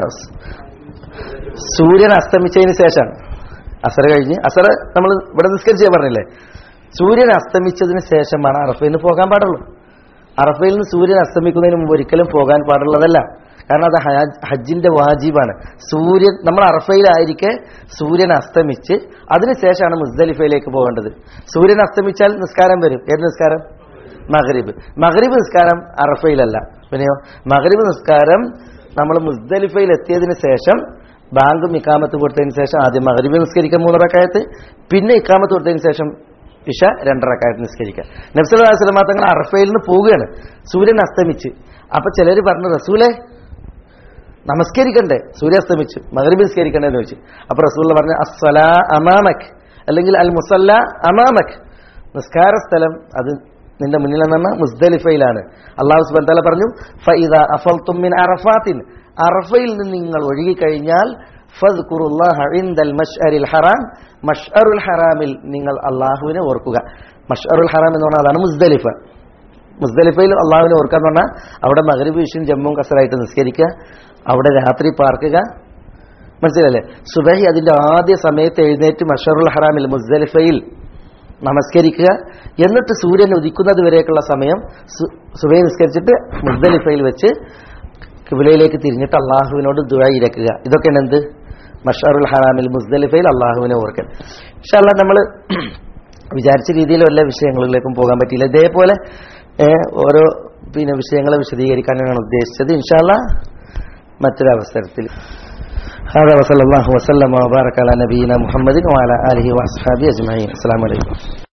സൂര്യൻ അസ്തമിച്ചതിന് ശേഷമാണ് അസർ കഴിഞ്ഞ് അസർ നമ്മൾ ഇവിടെ നിസ്കരിച്ചേ പറഞ്ഞില്ലേ സൂര്യൻ അസ്തമിച്ചതിന് ശേഷമാണ് അറഫയിൽ നിന്ന് പോകാൻ പാടുള്ളൂ അറഫയിൽ നിന്ന് സൂര്യൻ അസ്തമിക്കുന്നതിന് മുമ്പ് ഒരിക്കലും പോകാൻ പാടുള്ളതല്ല കാരണം അത് ഹജ്ജ്- ഹജ്ജിന്റെ വാജിബാണ് സൂര്യൻ നമ്മൾ അറഫയിലായിരിക്കെ സൂര്യൻ അസ്തമിച്ച് അതിനുശേഷമാണ് മുസ്ദലിഫയിലേക്ക് പോകേണ്ടത് സൂര്യൻ അസ്തമിച്ചാൽ നിസ്കാരം വരും ഏത് നിസ്കാരം മഗ്രിബ് മഗ്രിബ് നിസ്കാരം അറഫയിലല്ല പിന്നെയോ മഗ്രിബ് നിസ്കാരം നമ്മൾ മുസ്ദലിഫയിൽ എത്തിയതിന് ശേഷം ബാങ്കും ഇക്കാമത്ത് കൊടുത്തതിന് ശേഷം ആദ്യം മഗ്രിബ് നിസ്കരിക്കാൻ മൂന്നറക്കായത്ത് പിന്നെ ഇക്കാമത്ത് കൊടുത്തതിന് ശേഷം ഇഷ രണ്ടറക്കായത്ത് നിസ്കരിക്കുക നബ്സലാസ്ലമ തങ്ങൾ അറഫയിൽ നിന്ന് പോവുകയാണ് സൂര്യൻ അസ്തമിച്ച് അപ്പൊ ചിലർ പറഞ്ഞു റസൂലെ നമസ്കരിക്കണ്ടേ സൂര്യാസ്തമിച്ചു മഗ്രിബ് നിസ്കരിക്കണ്ടേ എന്ന് ചോദിച്ചു അപ്പൊ റസൂൽ പറഞ്ഞു അസ്സലാ അമാമക് അല്ലെങ്കിൽ അൽ മുസല്ല അമാമക് നിസ്കാര സ്ഥലം അത് നിന്റെ മുന്നിൽ എന്ന് പറഞ്ഞാൽ മുസ്ദലിഫയിലാണ് അള്ളാഹു സുബാൻ തല പറഞ്ഞു ഫൈദ അഫൽതും മിൻ അറഫാത്തിൻ അറഫയിൽ നിന്ന് നിങ്ങൾ ഒഴുകിക്കഴിഞ്ഞാൽ ഫദ്കുറുല്ലാഹ ഇൻദൽ മഷ്അരിൽ ഹറാം മഷ്അറുൽ ഹറാമിൽ നിങ്ങൾ അള്ളാഹുവിനെ ഓർക്കുക മഷ്അറുൽ ഹറാം എന്ന് പറഞ്ഞാൽ അതാണ് മുസ്ദലിഫ മുസ്ദലിഫയിൽ അള്ളാഹുവിനെ ഓർക്കുക എന്ന് പറഞ്ഞാൽ അവിടെ മകരബ് വിഷയം ജമ്മുവും കസറായിട്ട് നിസ്കരിക്കുക അവിടെ രാത്രി പാർക്കുക മനസ്സിലല്ലേ സുബഹി അതിന്റെ ആദ്യ സമയത്ത് എഴുന്നേറ്റ് മഷറുൽ ഹറാമിൽ മുസ്ദലിഫയിൽ നമസ്കരിക്കുക എന്നിട്ട് സൂര്യൻ ഉദിക്കുന്നത് വരേക്കുള്ള സമയം സുബൈ നിസ്കരിച്ചിട്ട് മുസ്ദലിഫയിൽ വെച്ച് കിബിലയിലേക്ക് തിരിഞ്ഞിട്ട് അള്ളാഹുവിനോട് ദുഴ ഇരക്കുക ഇതൊക്കെയാണ് എന്ത് മഷറുൽ ഹറാമിൽ മുസ്ദലിഫയിൽ അള്ളാഹുവിനെ ഓർക്കൽ പക്ഷെ അല്ല നമ്മൾ വിചാരിച്ച രീതിയിൽ വല്ല വിഷയങ്ങളിലേക്കും പോകാൻ പറ്റിയില്ല ഇതേപോലെ ഏഹ്, ഓരോ പിന്നെ വിഷയങ്ങളെ വിശദീകരിക്കാനാണ് ഉദ്ദേശിച്ചത് ഇൻഷാല്ല മറ്റൊരവസരത്തിൽ هذا وصلى الله وسلم وبارك على نبينا محمد وعلى آله وأصحابه أجمعين السلام عليكم